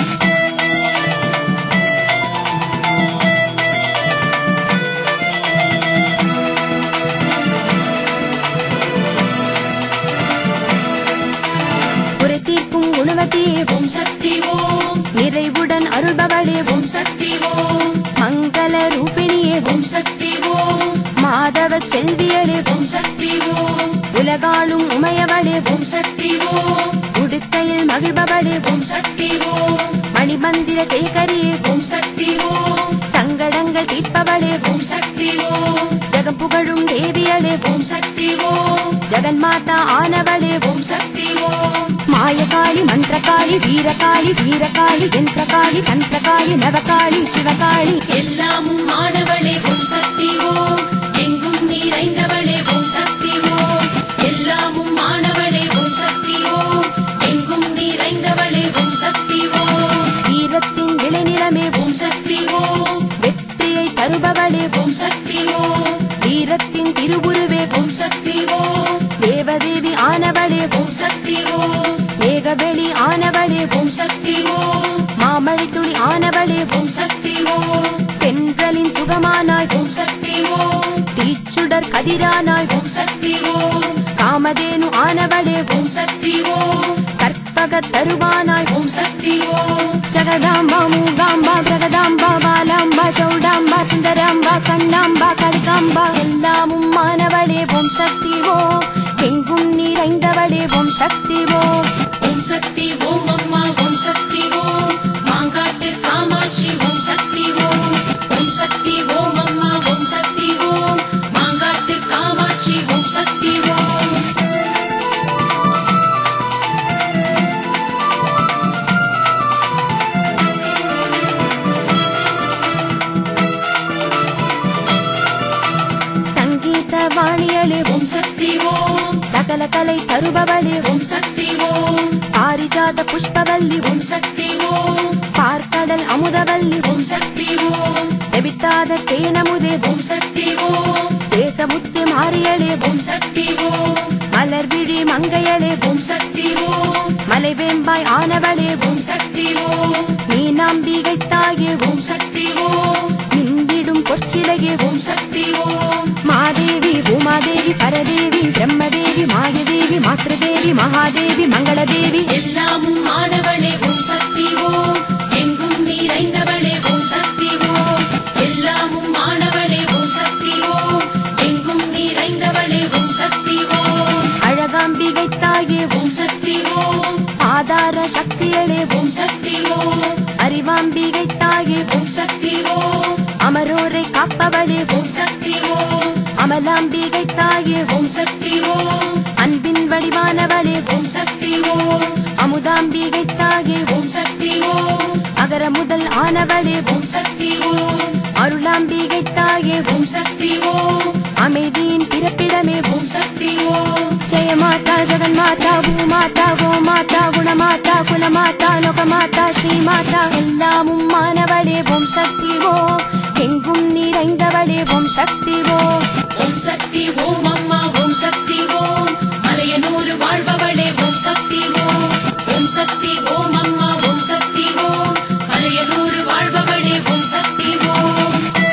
குறை தீர்க்கும் குணவதியே ஓம் சக்தி ஓம் நிறைவுடன் அருள்பவளே ஓம் ஓம் சக்தி ஓம் மங்கள ரூபிணியே ஓம் சக்தி ஓம் மாதவ செல்வியளே ஓம் சக்தி ஓம் உலகாளும் உமையவளே ஓம் சக்தி ஓம் உடுக்கையில் மகிழ்பவளே ஓம் சக்தி ஓம் மணிமந்திர சேகரியே ஓம் சக்தி ஓம் சங்கடங்கள் தீர்ப்பவளே ஓம் சக்தி ஓம் ஜெகம் புகழும் தேவியளே ஓம் சக்தி ஓம் ஜெகன்மாதா ஆனவளே ஓம் சக்தி ஓம் மாயகாளி மந்திரகாளி வீரகாளி வீரகாளி யந்திரகாளி தந்திரகாளி நவகாளி சிவகாளி எல்லாமும் மாணவளே ஓம் சக்தி ஓம் எங்கும் நிறைந்தவளே ஓம் சக்தி ஓம் எல்லாமும் மாணவளே ஓம் சக்தி ஓம் எங்கும் நிறைந்தவளே ஓம் சக்தி ஓம் வீரத்தின் விளைநிலமே ஓம் சக்தி ஓம் வெற்றியை தருபவளே ஓம் சக்தி ஓம் வீரத்தின் திருவுருவே ஓம் சக்தி ஓம் தேவதேவி ஆனவளே ஓம் சக்தி ஓம் மேகவெளி ஆனவளே ஓம் சக்தி ஓம் மாமழை துளி ஆனவளே ஓம் சக்தி ஓம் தென்றலின் சுகமானாய் ஓம் சக்தி ஓம் தீச்சுடர் கதிரானாய் ஓம் சக்தி ஓம் காமதேனு ஆனவளே ஓம் சக்தி ஓம் கற்பக தருவானாய் ஓம் சக்தி ஓம் ஜகதாம்பா மூகாம்பா ஜகதாம்பா பாலாம்பா சௌடாம்பா சுந்தராம்பா கண்ணாம்பா கலிகாம்பா எல்லாமும் மானவளே ஓம் சக்தி ஓ எங்கும் நிறைந்தவளே ஓம் சக்தி ஓ ஓம் சக்தி ஓம் அம்மா ஓம் சக்தி ஓம் மாங்காட்டு காமாட்சி ஓம் சக்தி ஓம் ஓம் சக்தி ஓம் அம்மா ஓம் சக்தி ஓம் மாங்காட்டு காமாட்சி ஓம் சக்தி ஓம் சங்கீத வாணியளே ஓம் ஓம் சக்தி ஓம் சகல கலை தருபவளே ஓம் ஓம் சக்தி ஓம் பாரிஜாத புஷ்பவல்லி ஓம் ஓம் சக்தி ஓம் பார்க்கடல் அமுதவல்லி ஓம் ஓம் சக்தி ஓம் தெவிட்டாத தேனமுதே ஓம் ஓம் சக்தி ஓம் தேசமுத்து மாறியளே ஓம் ஓம் சக்தி ஓம் மலர் விழி மங்கையளே ஓம் ஓம் சக்தி ஓம் மலைவேம்பாய் ஆனவளே ஓம் ஓம் சக்தி ஓம் மீனாம்பிகை தாயே ஓம் ஓம் சக்தி ஓம் நின்றிடும் பொற்சிலையே ஓம் ஓம் சக்தி ஓம் மாதேவி உமாதேவி பரதேவி பிரம்மதேவி மாயதேவி மாத்ருதேவி மகாதேவி மங்களதேவி எல்லாமும் மாணவளே ஓம் சக்தி ஓம் எங்கும் நிறைந்தவளே ஓம் சக்தி ஓம் எல்லாமும் மாணவளே ஓம் சக்தி ஓம் எங்கும் நிறைந்தவளே ஓம் சக்தி ஓம் அழகாம்பிகை தாயே ஓம் ஓம் சக்தி ஓம் ஆதார சக்தியளே ஓம் ஓம் சக்தி ஓம் அறிவாம்பிகை தாயே ஓம் ஓம் சக்தி ஓம் அமரோரை காப்பவளே ஓம் ஓம் சக்தி ஓம் அமலாம்பிகை தாயே ஓம் ஓம் சக்தி ஓம் அன்பின் வடிவானவளே ஓம் ஓம் சக்தி ஓம் அமுதாம்பிகை தாயே ஓம் ஓம் சக்தி ஓம் அகர அகர முதல் ஆனவளே ஓம் சக்தி ஓம் அருளாம்பிகை தாயே ஓம் சக்தி ஓம் அமைதியின் பிறப்பிடமே ஓம் சக்தி ஓம் ஜெய மாதா ஜெகன் மாதா பூமாதா கோமாதா குணமாதா குலமாதா லோகமாதா ஸ்ரீமாதா எல்லாமும் மானவளே ஓம் சக்தி ஓ எங்கும் நிறைந்தவளே ஓம் சக்தி ஓ ஓம் சக்தி ஓம் அம்மா ஓம் சக்தி ஓம் மலையனூர் வாழ்பவளே ஓம் சக்தி ஓம் ஓம் சக்தி ஓம் அம்மா ஓம் சக்தி ஓம் மலையனூர் வாழ்பவளே ஓம் சக்தி ஓம்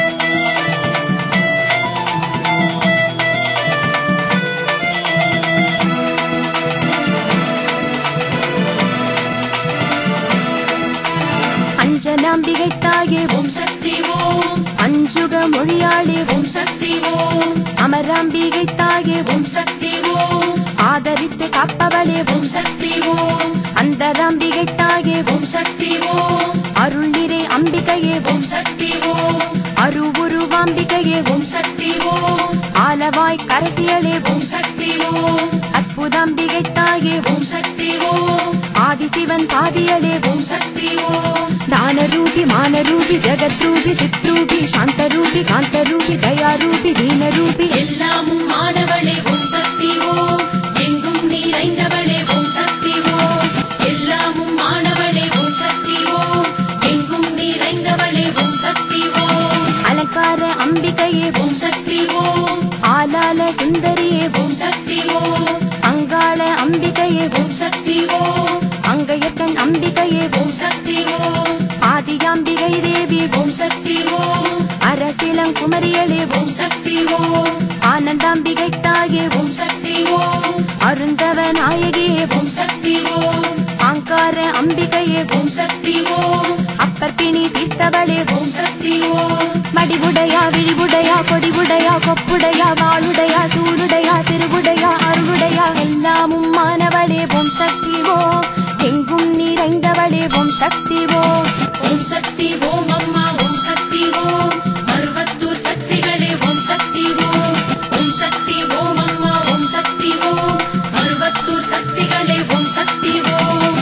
அஞ்சனாம்பிகை தாயே ஓம் சக்தி ஓம் அஞ்சுக மொழியாளே ஓம் சக்தி ஓம் அமராம்பிகை தாயே ஓம் சக்தி ஓம் ஆதரித்து காப்பவளே ஓம் சக்தி ஓம் அந்தராம்பிகை தாயே ஓம் சக்தி ஓம் அருள் நிறை அம்பிகையே ஓம் சக்தி ஓம் அருவுருவாம்பிகையே ஓம் சக்தி ஓம் ஆலவாய் கரசியளே ஓம் சக்தி ஓம் அற்புதாம்பிகை தாயே ஓம் சக்தி ஓம் ஆதிசிவன் பாதியளே ஓம் சக்தி ஓம் దానరూపి మానరూపి జగద్రూపి చిత్రూపి శాంతరూపి కాంతరూపి దయారూపి దీనరూపి எல்லாமும் மாணவளே ஓம் சக்தி ஓம் எங்கும் நிறைந்தவளே ஓம் சக்தி ஓம் எல்லாமும் மாணவளே ஓம் சக்தி ஓம் எங்கும் நிறைந்தவளே ஓம் சக்தி ஓம் அலங்கார அம்பிகையே ஓம் சக்தி ஓம் ஆலால சுந்தரியே ஓம் சக்தி ஓம் அங்காள அம்பிகையே ஓம் சக்தி ஓம் அங்கையக்கண் அம்பிகையே ஓம் சக்தி ஓம் ஆதியாம்பிகை தேவி ஓம் சக்தி ஓம் அரசிலங்குமரியளே ஓம் சக்தி ஓம் ஆனந்தாம்பிகை தாயே ஓம் சக்தி ஓம் அருந்தவ நாயகியே ஓம் சக்தி ஓம் ஆங்கார அம்பிகையே ஓம் சக்தி ஓம் அப்பற்பிணி தீர்த்தவளே ஓம் சக்தி ஓம் மடிவுடையா விழிவுடையா கொடிவுடையா கொப்புடையா வாளுடையா சூளுடையா திருவுடையா அருளுடையா எல்லாமும் மானவளே ஓம் சக்தி ஓ எங்கும் நிறைந்தவளே ஓம் சக்தி ஓ ஓம் சக்தி ஓம் அம்மா ஓம் சக்தி ஓம் அறுபத்தூர் சக்திகளே ஓம் சக்தி ஓம் ஓம் சக்தி ஓம் அம்மா ஓம் சக்தி ஓம் அறுபத்தூர் சக்திகளே ஓம் சக்தி ஓம்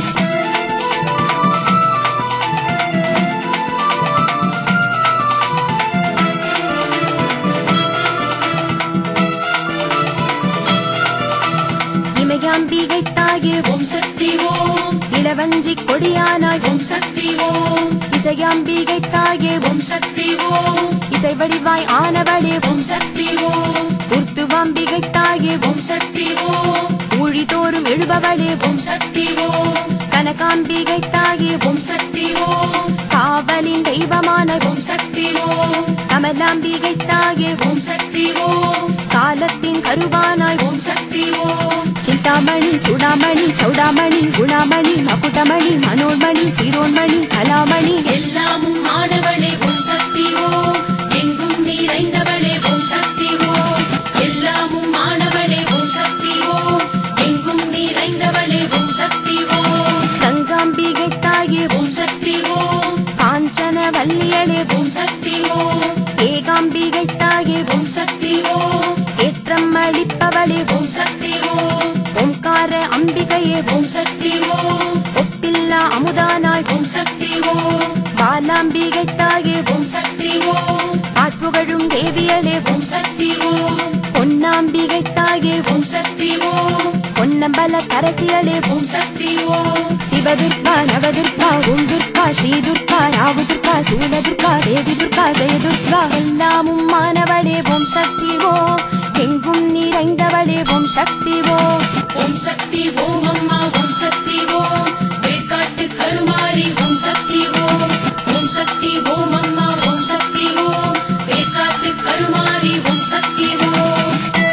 இமயாம்பிகை தாயே ஓம் சக்தி ஓம் இளவஞ்சி கொடியானாய் ஓம் சக்தி ஓம் இசையாம்பிகை தாயே ஓம் சக்தி ஓம் இசை வடிவாய் ஆனவளே ஓம் சக்தி ஓம் உர்த்துவாம்பிகை தாயே ஓம் சக்தி ஓம் ஊழி தோறும் எழுபவளே ஓம் சக்தி ஓம் கனகாம்பிகை தாயே ஓம் சக்தி ஓம் காவலின் தெய்வமான ஓம் சக்தி ஓம் கமலாம்பிகை தாயே ஓம் சக்தி ஓம் காலத்தின் கருவானாய் ஓம் சக்தி ஓம் சிந்தாமணி சுடாமணி சௌடாமணி குணாமணி மகுடமணி மனோன்மணி சீரோன்மணி கலாமணி எல்லாமும் ஆனவளே ஓம் சக்தி ஓம் எங்கும் நிறைந்தவளே ஓம் சக்தி ஓம் எல்லாமும் ஆனவளே ஓம் சக்தி ஓம் எங்கும் நிறைந்தவளே ஓம் சக்தி ஓம் கங்காம்பிகை தாயே ஓம் சக்தி ஓம் காஞ்சன வல்லியளே ஓம் சக்தி ஓம் ஏகாம்பிகை தாயே ஓம் சக்தி ஓம் ஏற்றம் அளிப்பவளே ஓம் சக்தி ஓம் ஓம்கார அம்பிகையே ஓம் சக்தி ஓம் ஒப்பில்லா அமுதானாய் ஓம் சக்தி ஓம் பாலாம்பிகை தாயே ஓம் சக்தி ஓம் ஆட்புகழும் தேவியளே ஓம் சக்தி ஓம் பொன்னாம்பிகை தாயே ஓம் சக்தி ஓம் பொன்னம்பல கரசியளே ஓம் சக்தி ஓம் சிவதுர்கா நவதுர்கா ஓம் துர்கா ஸ்ரீதுர்கா ராவுதுர்கா சூலதுர்கா தேவி துர்கா ஜெயதுர்கா எல்லாமும் மானவளே ஓம் சக்தி ஓ எங்கும் நிறைந்தவளே ஓம் சக்தி ஓ ஓம் சக்தி ஓம் அம்மா ஓம் சக்தி ஓம் வேக்காட்டு கருமாரி ஓம் சக்தி ஓம் ஓம் சக்தி ஓம் அம்மா ஓம் சக்தி ஓம் வேக்காட்டு கருமாரி ஓம் சக்தி ஓம்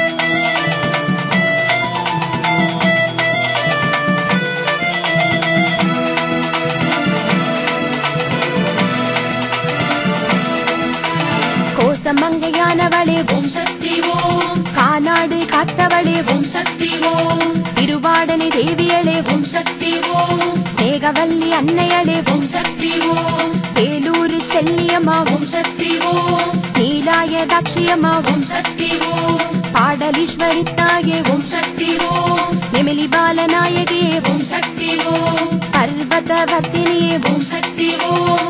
கோசமங்கையானவளே ஓம் ஓம் சக்தி ஓம் காநாடு காத்தவளே ஓம் ஓம் சக்தி ஓம் திருவாடனை தேவியளே ஓம் ஓம் சக்தி ஓம் ஸ்நேகவல்லி அன்னையளே ஓம் ஓம் சக்தி ஓம் வேலூர் செல்லியம்மா ஓம் ஓம் சக்தி ஓம் நீலாய தாட்சியம்மா ஓம் ஓம் சக்தி ஓம் பாடலீஸ்வரி தாயே ஓம் ஓம் சக்தி ஓம் நெமிலி பாலநாயகியே ஓம் ஓம் சக்தி ஓம் பர்வதவர்த்தினியே ஓம் ஓம் சக்தி ஓம்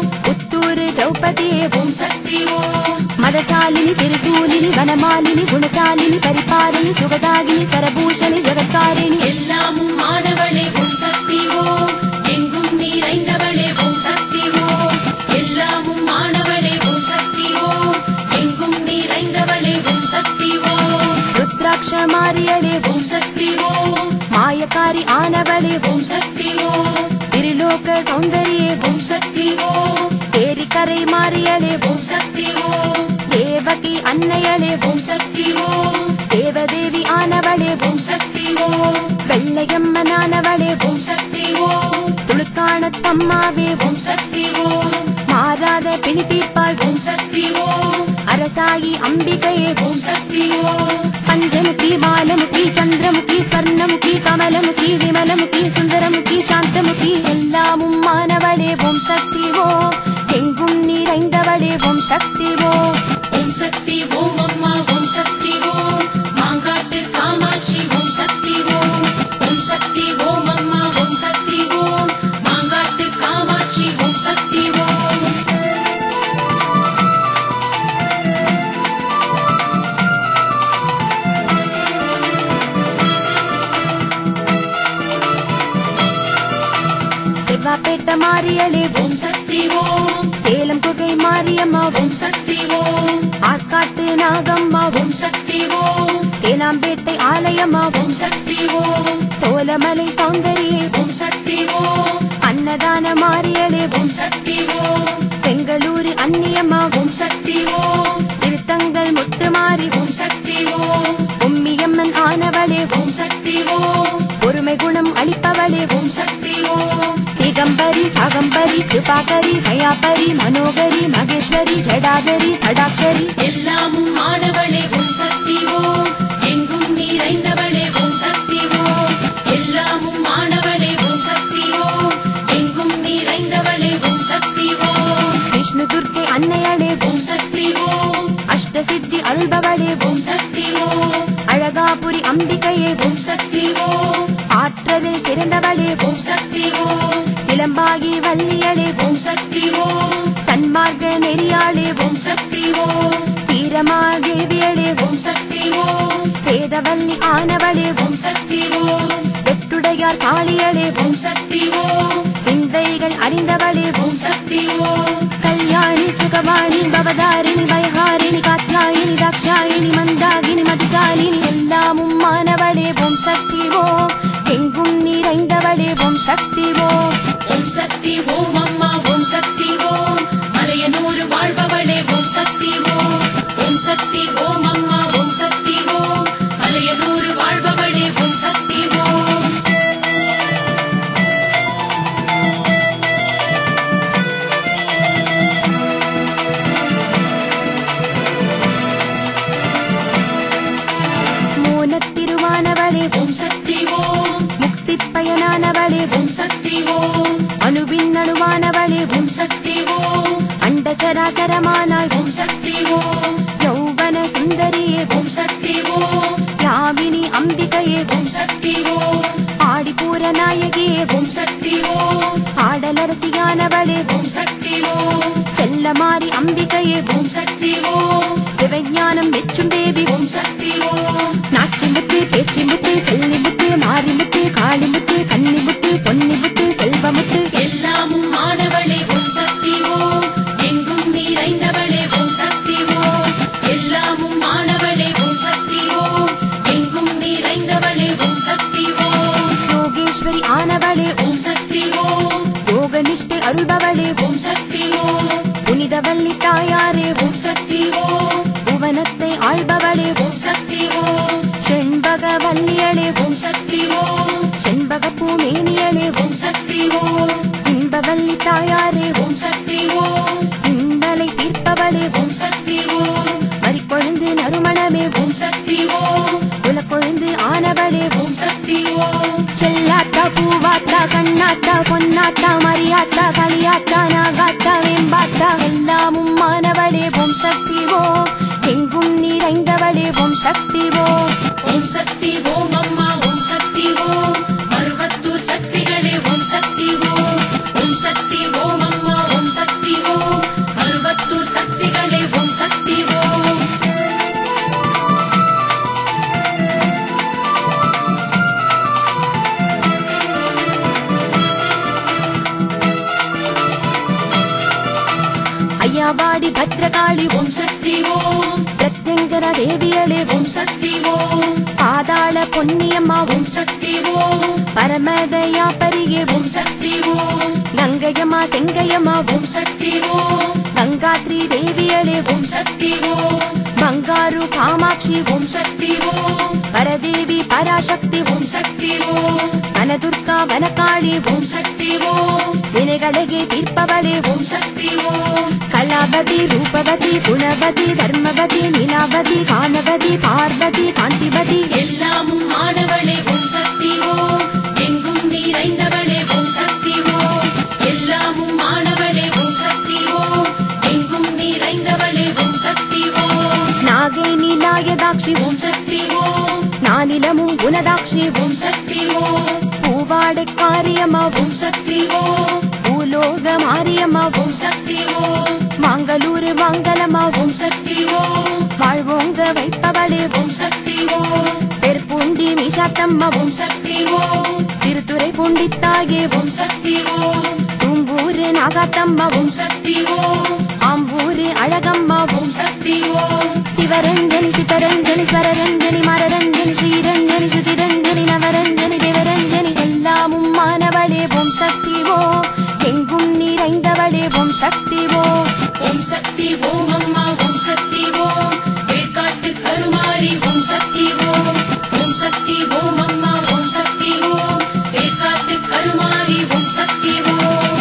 ஆனவளே ஓம் சக்தி ஓம் மதசாலினி திருசூலினி வனமாலினி குணசாலினி பரிபாலினி சுகதாகினி சரபூஷணி ஜெகத்காரிணி எல்லாமும் ஆனவளே ஓம் சக்தி ஓம் எங்கும் நிறைந்தவளே ஓம் சக்தி ஓம் எல்லாமும் ஆனவளே ஓம் சக்தி ஓம் எங்கும் நிறைந்தவளே ஓம் சக்தி ஓம் ருத்ராட்ச மாரியளே ஓம் சக்தி ஓம் மாயக்காரி ஆனவளே ஓம் சக்தி ஓம் திருலோக சௌந்தரியே ஓம் சக்தி ஓம் தேரிக்கரை மாரியளே ஓம் சக்தி ஓம் தேவகி அன்னையளே ஓம் சக்தி ஓம் தேவதேவி ஆனவளே ஓம் சக்தி ஓம் வெள்ளையம்மனானவளே ஓம் சக்தி ஓம் துளுக்காணத்தம்மாவே ஓம் சக்தி ஓம் மாறாத பிணி தீர்ப்பாய் ஓம் சக்தி ஓம் அரசாயி அம்பிகையே ஓம் சக்தி ஓம் பஞ்சமுகி பாலமுகி சந்திரமுகி ஸ்வர்ணமுகி கமலமுகி விமலமுகி சுந்தரமுகி சாந்தமுகி எல்லாமும் மானவளே ஓம் சக்தி ஓ எங்கும் நிறைந்தவளே ஓம் சக்தி ஓ ஓம் சக்தி ஓம் அம்மா ஓம் சக்தி ஓம் மாங்காட்டு காமாட்சி ஓம் சக்தி ஓம் ஓம் சக்தி ஓம் அம்மா ஓம் சக்தி ஓம் மாங்காட்டு காமாட்சி ஓம் சக்தி ஓம் செவ்வாப்பேட்ட மாரியளே ஓம் ஓம் சக்தி ஓம் சேலம் குகை மாரியம்மா ஓம் ஓம் சக்தி ஓம் ஆற்காட்டு நாகம்மா ஓம் ஓம் சக்தி ஓம் தேனாம்பேட்டை ஆலயம்மா ஓம் ஓம் சக்தி ஓம் சோலமலை சௌந்தரியே ஓம் சக்தி ஓம் அன்னதான மாரியளே ஓம் ஓம் சக்தி ஓம் பெங்களூரு அன்னியம்மா ஓம் ஓம் சக்தி ஓம் திருத்தங்கள் முத்துமாரி ஓம் ஓம் சக்தி ஓம் உம்மியம்மன் ஆனவளே ஓம் ஓம் சக்தி ஓம் பொறுமை குணம் அளிப்பவளே ஓம் ஓம் சக்தி ஓம் திகம்பரி சாகம்பரி கிருபாகரி தயாபரி மனோகரி மகேஸ்வரி ஜடாதரி சடாட்சரி எல்லாமும் ஆனவளே ஓம் சக்தி ஓம் எங்கும் நிறைந்தவளே ஓம் சக்தி ஓம் எல்லாமும் ஆனவளே ஓம் சக்தி ஓம் எங்கும் நிறைந்தவளே ஓம் சக்தி ஓம் விஷ்ணு துர்க்கை அன்னையளே ஓம் ஓம் சக்தி ஓம் அஷ்டசித்தி அல்பவளே ஓம் ஓம் சக்தி ஓம் அழகாபுரி அம்பிகையே ஓம் ஓம் சக்தி ஓம் ஆற்றலில் சிறந்தவளே ஓம் ஓம் சக்தி ஓம் சிலம்பாகி வள்ளியளே ஓம் ஓம் சக்தி ஓம் சன்மார்க்க நெறியாளே ஓம் ஓம் சக்தி ஓம் வீரமாதேவியளே ஓம் ஓம் சக்தி ஓம் வேதவல்லி ஆனவளே ஓம் ஓம் சக்தி ஓம் வெட்டுடையார் காளியளே ஓம் ஓம் சக்தி ஓம் விந்தைகள் அறிந்தவளே ஓம் ஓம் சக்தி ஓம் கல்யாணி சுகவாணி பவதாரிணி பயஹாரிணி காத்யாயினி தாக்ஷாயினி மந்தாகினி மதிசாலினி எல்லாமும் மானவளே ஓம் சக்தி ஓ எங்கும் நிறைந்தவளே ஓம் சக்தி ஓ ஓம் சக்தி ஓம் அம்மா ஓம் சக்தி ஓம் மலையனூர் வாழ்பவளே ஓம் சக்தி ஓம் ஓம் சக்தி ஓம் அம்மா ஓம் சக்தி ஓம் மலையனூர் வாழ்பவளே ஓம் சக்தி ஓம் மூனத்திருவானவளே ஓம் ஓம் சக்தி ஓம் முக்தி பயனானவளே ஓம் ஓம் சக்தி ஓம் அணுவின் அணுவானவளே ஓம் ஓம் சக்தி ஓம் அண்டச்சராச்சரமானாய் ஓம் ஓம் சக்தி ஓம் யௌவன சுந்தரியே ஓம் ஓம் சக்தி ஓம் யாமினி அம்பிகையே ஓம் ஓம் சக்தி ஓம் ஆடிப்பூர நாயகியே ஓம் ஓம் சக்தி ஓம் ஆடலரசியானவளே ஓம் ஓம் சக்தி ஓம் செல்லமாரி அம்பிகையே ஓம் ஓம் சக்தி ஓம் சிவஞானம் வெச்சும் தேவி ஓம் ஓம் சக்தி ஓம் நாச்சி முத்து பேச்சி முத்து செல்லி முத்து மாரி முத்து காளி முத்து கன்னி முத்து பொன்னி முத்து செல்வ முத்து எல்லாமும் ஆனவளே ஓம் சக்தி ஓம் எங்கும் நிறைந்தவளே ஓம் சக்தி ஓம் எல்லாமும் ஆனவளே ஓம் சக்தி ஓம் எங்கும் நிறைந்தவளே ஓம் சக்தி ஓம் யோகேஸ்வரி ஆனவளே ஓம் ஓம் சக்தி ஓம் யோக நிஷ்டை அருள்பவளே ஓம் ஓம் சக்தி ஓம் புனிதவல்லி தாயாரே ஓம் ஓம் சக்தி ஓம் புவனத்தை ஆள்பவளே ஓம் ஓம் சக்தி ஓம் செண்பக வல்லியளே ஓம் ஓம் சக்தி ஓம் செண்பக பூமேனியளே ஓம் ஓம் சக்தி ஓம் இன்பவல்லி தாயாரே ஓம் ஓம் சக்தி ஓம் இன்பலை தீர்ப்பவளே ஓம் ஓம் சக்தி ஓம் மறிக்கொழுந்து நறுமணமே ஓம் ஓம் சக்தி ஓம் குலக்கொழுந்து ஆனவளே ஓம் ஓம் சக்தி ஓம் செல்லாத்தா பூவாத்தா கண்ணாத்தா பொன்னாத்தா மரியாத்தா களியாத்தா நாகாத்தா வேம்பாத்தா எல்லாமும் மானவளே ஓம் சக்தி ஓ எங்கும் நிறைந்தவளே ஓம் சக்தி ஓ ஓம் சக்தி ஓம் அம்மா ஓம் சக்தி ஓம் மருவத்தூர் சக்திகளே ஓம் சக்தி ஓம் ஓம் சக்தி ஓம் அம்மா ஓம் சக்தி ஓம் மருவத்தூர் காவாடி பத்ரகாளி ஓம் சக்தி ஓம் பிரத்யங்கர தேவியளே ஓம் சக்தி ஓம் பாதாள பொன்னியம்மா ஓம் சக்தி ஓம் பரமதயா பரியே ஓம் சக்தி ஓம் கங்கையம்மா செங்கையம்மா ஓம் சக்தி ஓம் கங்காத்ரி தேவியளே ஓம் சக்தி ஓம் ಬಂಗಾರು ಕಾಮಾಕ್ಷಿ ஓம் சக்தி ஓம் ವರದೇವಿ ಪರಾಶಕ್ತಿ ஓம் சக்தி ஓம் ವನದುರ್ಗಾ ವನಕಾಳಿ ஓம் சக்தி ஓம் ವಿನೆಗಳಿಗೆ ತೀರ್ಪವಳೆ ஓம் சக்தி ஓம் ಕಲಾವತಿ ರೂಪವತಿ ಗುಣವತಿ ಧರ್ಮವತಿ ನೀಲಾವತಿ ಕಾನವತಿ பார்வதி காந்திவதி எல்லாமும் ஆனவளே ஓம் சக்தி ஓம் எங்கும் நிறைந்தவளே ஓம் சக்தி ஓம் எல்லாமும் ஆனவளே ஓம் சக்தி ஓம் எங்கும் நிறைந்தவளே ஓம் சக்தி ஓம் நாகை நீலாயதாட்சி ஓம் சக்தி ஓம் நானிலமும் குணதாட்சி ஓம் சக்தி ஓம் பூவாடை காரியம்மா ஓம் சக்தி ஓம் பூலோக மாரியம்மா ஓம் சக்தி ஓம் மாங்கலூர் மங்களம்மா ஓம் சக்தி ஓம் வாழ்வோங்க வைப்பவளே ஓம் சக்தி ஓம் பெருப்பூண்டி மீசாத்தம்மா ஓம் சக்தி ஓம் திருத்துறை பூண்டித்தாயே ஓம் சக்தி ஓம் தும்பூரு நாகாத்தம்மா ஓம் சக்தி ஓம் ஆம்பூரு அழகம்மா ஓம் சக்தி ஓம் சிவரஞ்சனி சிவரஞ்சனி ஸ்வரரஞ்சனி மரரஞ்சனி ஸ்ரீரஞ்சனி சுதிரஞ்சனி நவரஞ்சனி தேவரஞ்சனி எல்லாமும் மானவளே ஓம் சக்தி ஓ எங்கும் நிறைந்தவளே ஓம் சக்தி ஓ ஓம் சக்தி ஓம் அம்மா ஓம் சக்தி ஓம் வேர்க்காட்டு கருமாரி ஓம் சக்தி ஓம் ஓம் சக்தி ஓம் அம்மா ஓம் சக்தி ஓம் வேர்க்காட்டு கருமாரி ஓம் சக்தி ஓம்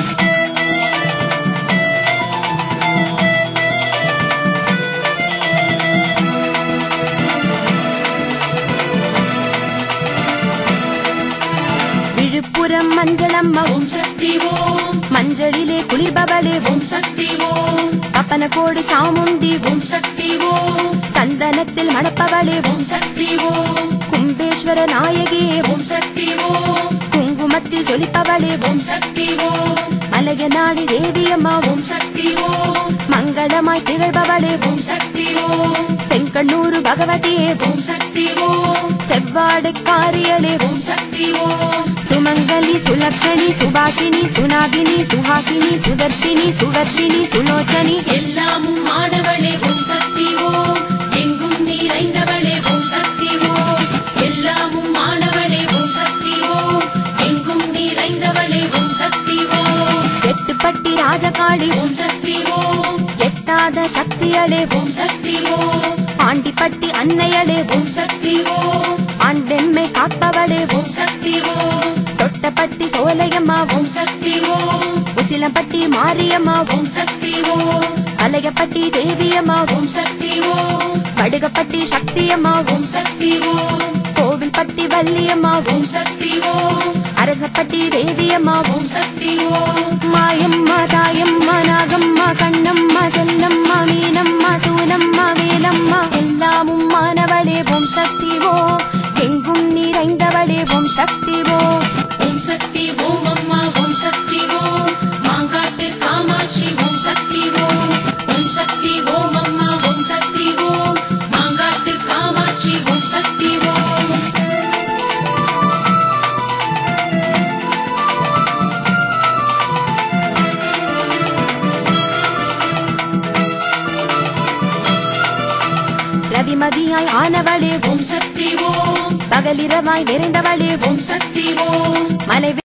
விழுப்புரம் மஞ்சளம்மா ஓம் சக்தி ஓம் மஞ்சளிலே குளிர்பவளே ஓம் சக்தி ஓம் கப்பனக்கோடு சாமுண்டி ஓம் சக்தி ஓம் சந்தனத்தில் மணப்பவளே ஓம் சக்தி ஓம் கும்பேஸ்வர நாயகியே ஓம் சக்தி ஓம் குங்குமத்தில் ஜொலிப்பவளே ஓம் சக்தி ஓம் மலைய நாடி தேவியம்மா ஓம் சக்தி ஓம் மங்களமாய் திகழ்பவளே ஓம் சக்தி ஓம் செங்கண்ணூர் பகவதியே ஓம் சக்தி ஓம் செவ்வாடை காரியளே ஓம் சக்தி ஓம் சுமங்கலி சுலக்ஷணி சுபாஷினி சுனாதினி சுஹாசினி சுதர்ஷினி சுவர்ஷினி சுலோச்சனி எல்லாமும் ஆனவளே ஓம் சக்தி ஓம் எங்கும் நிறைந்தவளே ஓம் சக்தி ஓம் எல்லாமும் ஆனவளே ஓம் சக்தி ஓம் எங்கும் நிறைந்தவளே ஓம் சக்தி ஓம் எட்டுப்பட்டி ராஜகாளி ஓம் சக்தி ஓம் எட்டாத சக்தியளே ஓம் சக்தி ஓம் ஆண்டிப்பட்டி அன்னையளே ஓம் சக்தி ஓம் ஆண்டெம்மை காப்பவளே ஓம் சக்தி ஓம் தொட்டப்பட்டி சோலையம்மா ஓம் சக்தி ஓம் உசிலம்பட்டி மாரியம்மா ஓம் சக்தி ஓம் அலையப்பட்டி தேவியம்மா ஓம் சக்தி ஓம் படுகப்பட்டி சக்தியம்மா ஓம் சக்தி ஓம் கோவில்பட்டி வள்ளியம்மா ஓம் சக்தி ஓம் அரசப்பட்டி தேவியம்மா ஓம் சக்தி ஓம் மாயம்மா தாயம்மா நாகம்மா கண்ணம்மா செல்லம்மா மீனம்மா சூனம்மா வேலம்மா எல்லாமும் மானவளே ஓம் சக்தி ஓ எங்கும் நிறைந்தவளே ஓம் சக்தி ஓ ஓம் சக்தி ஓம் அம்மா ஓம் சக்தி ஓம் மாங்காட்டு காமாட்சி ஓம் சக்தி ஓம் ஓம் சக்தி ஓம் அம்மா ஓம் சக்தி ஓம் மாங்காட்டு காமாட்சி ஓம் சக்தி ஓம் ரதிமதியாய் ஆனவளே ஓம் ஓம் சக்தி ஓம் பகலிரவாய் நிறைந்தவளே ஓம் ஓம் சக்தி ஓம் மலை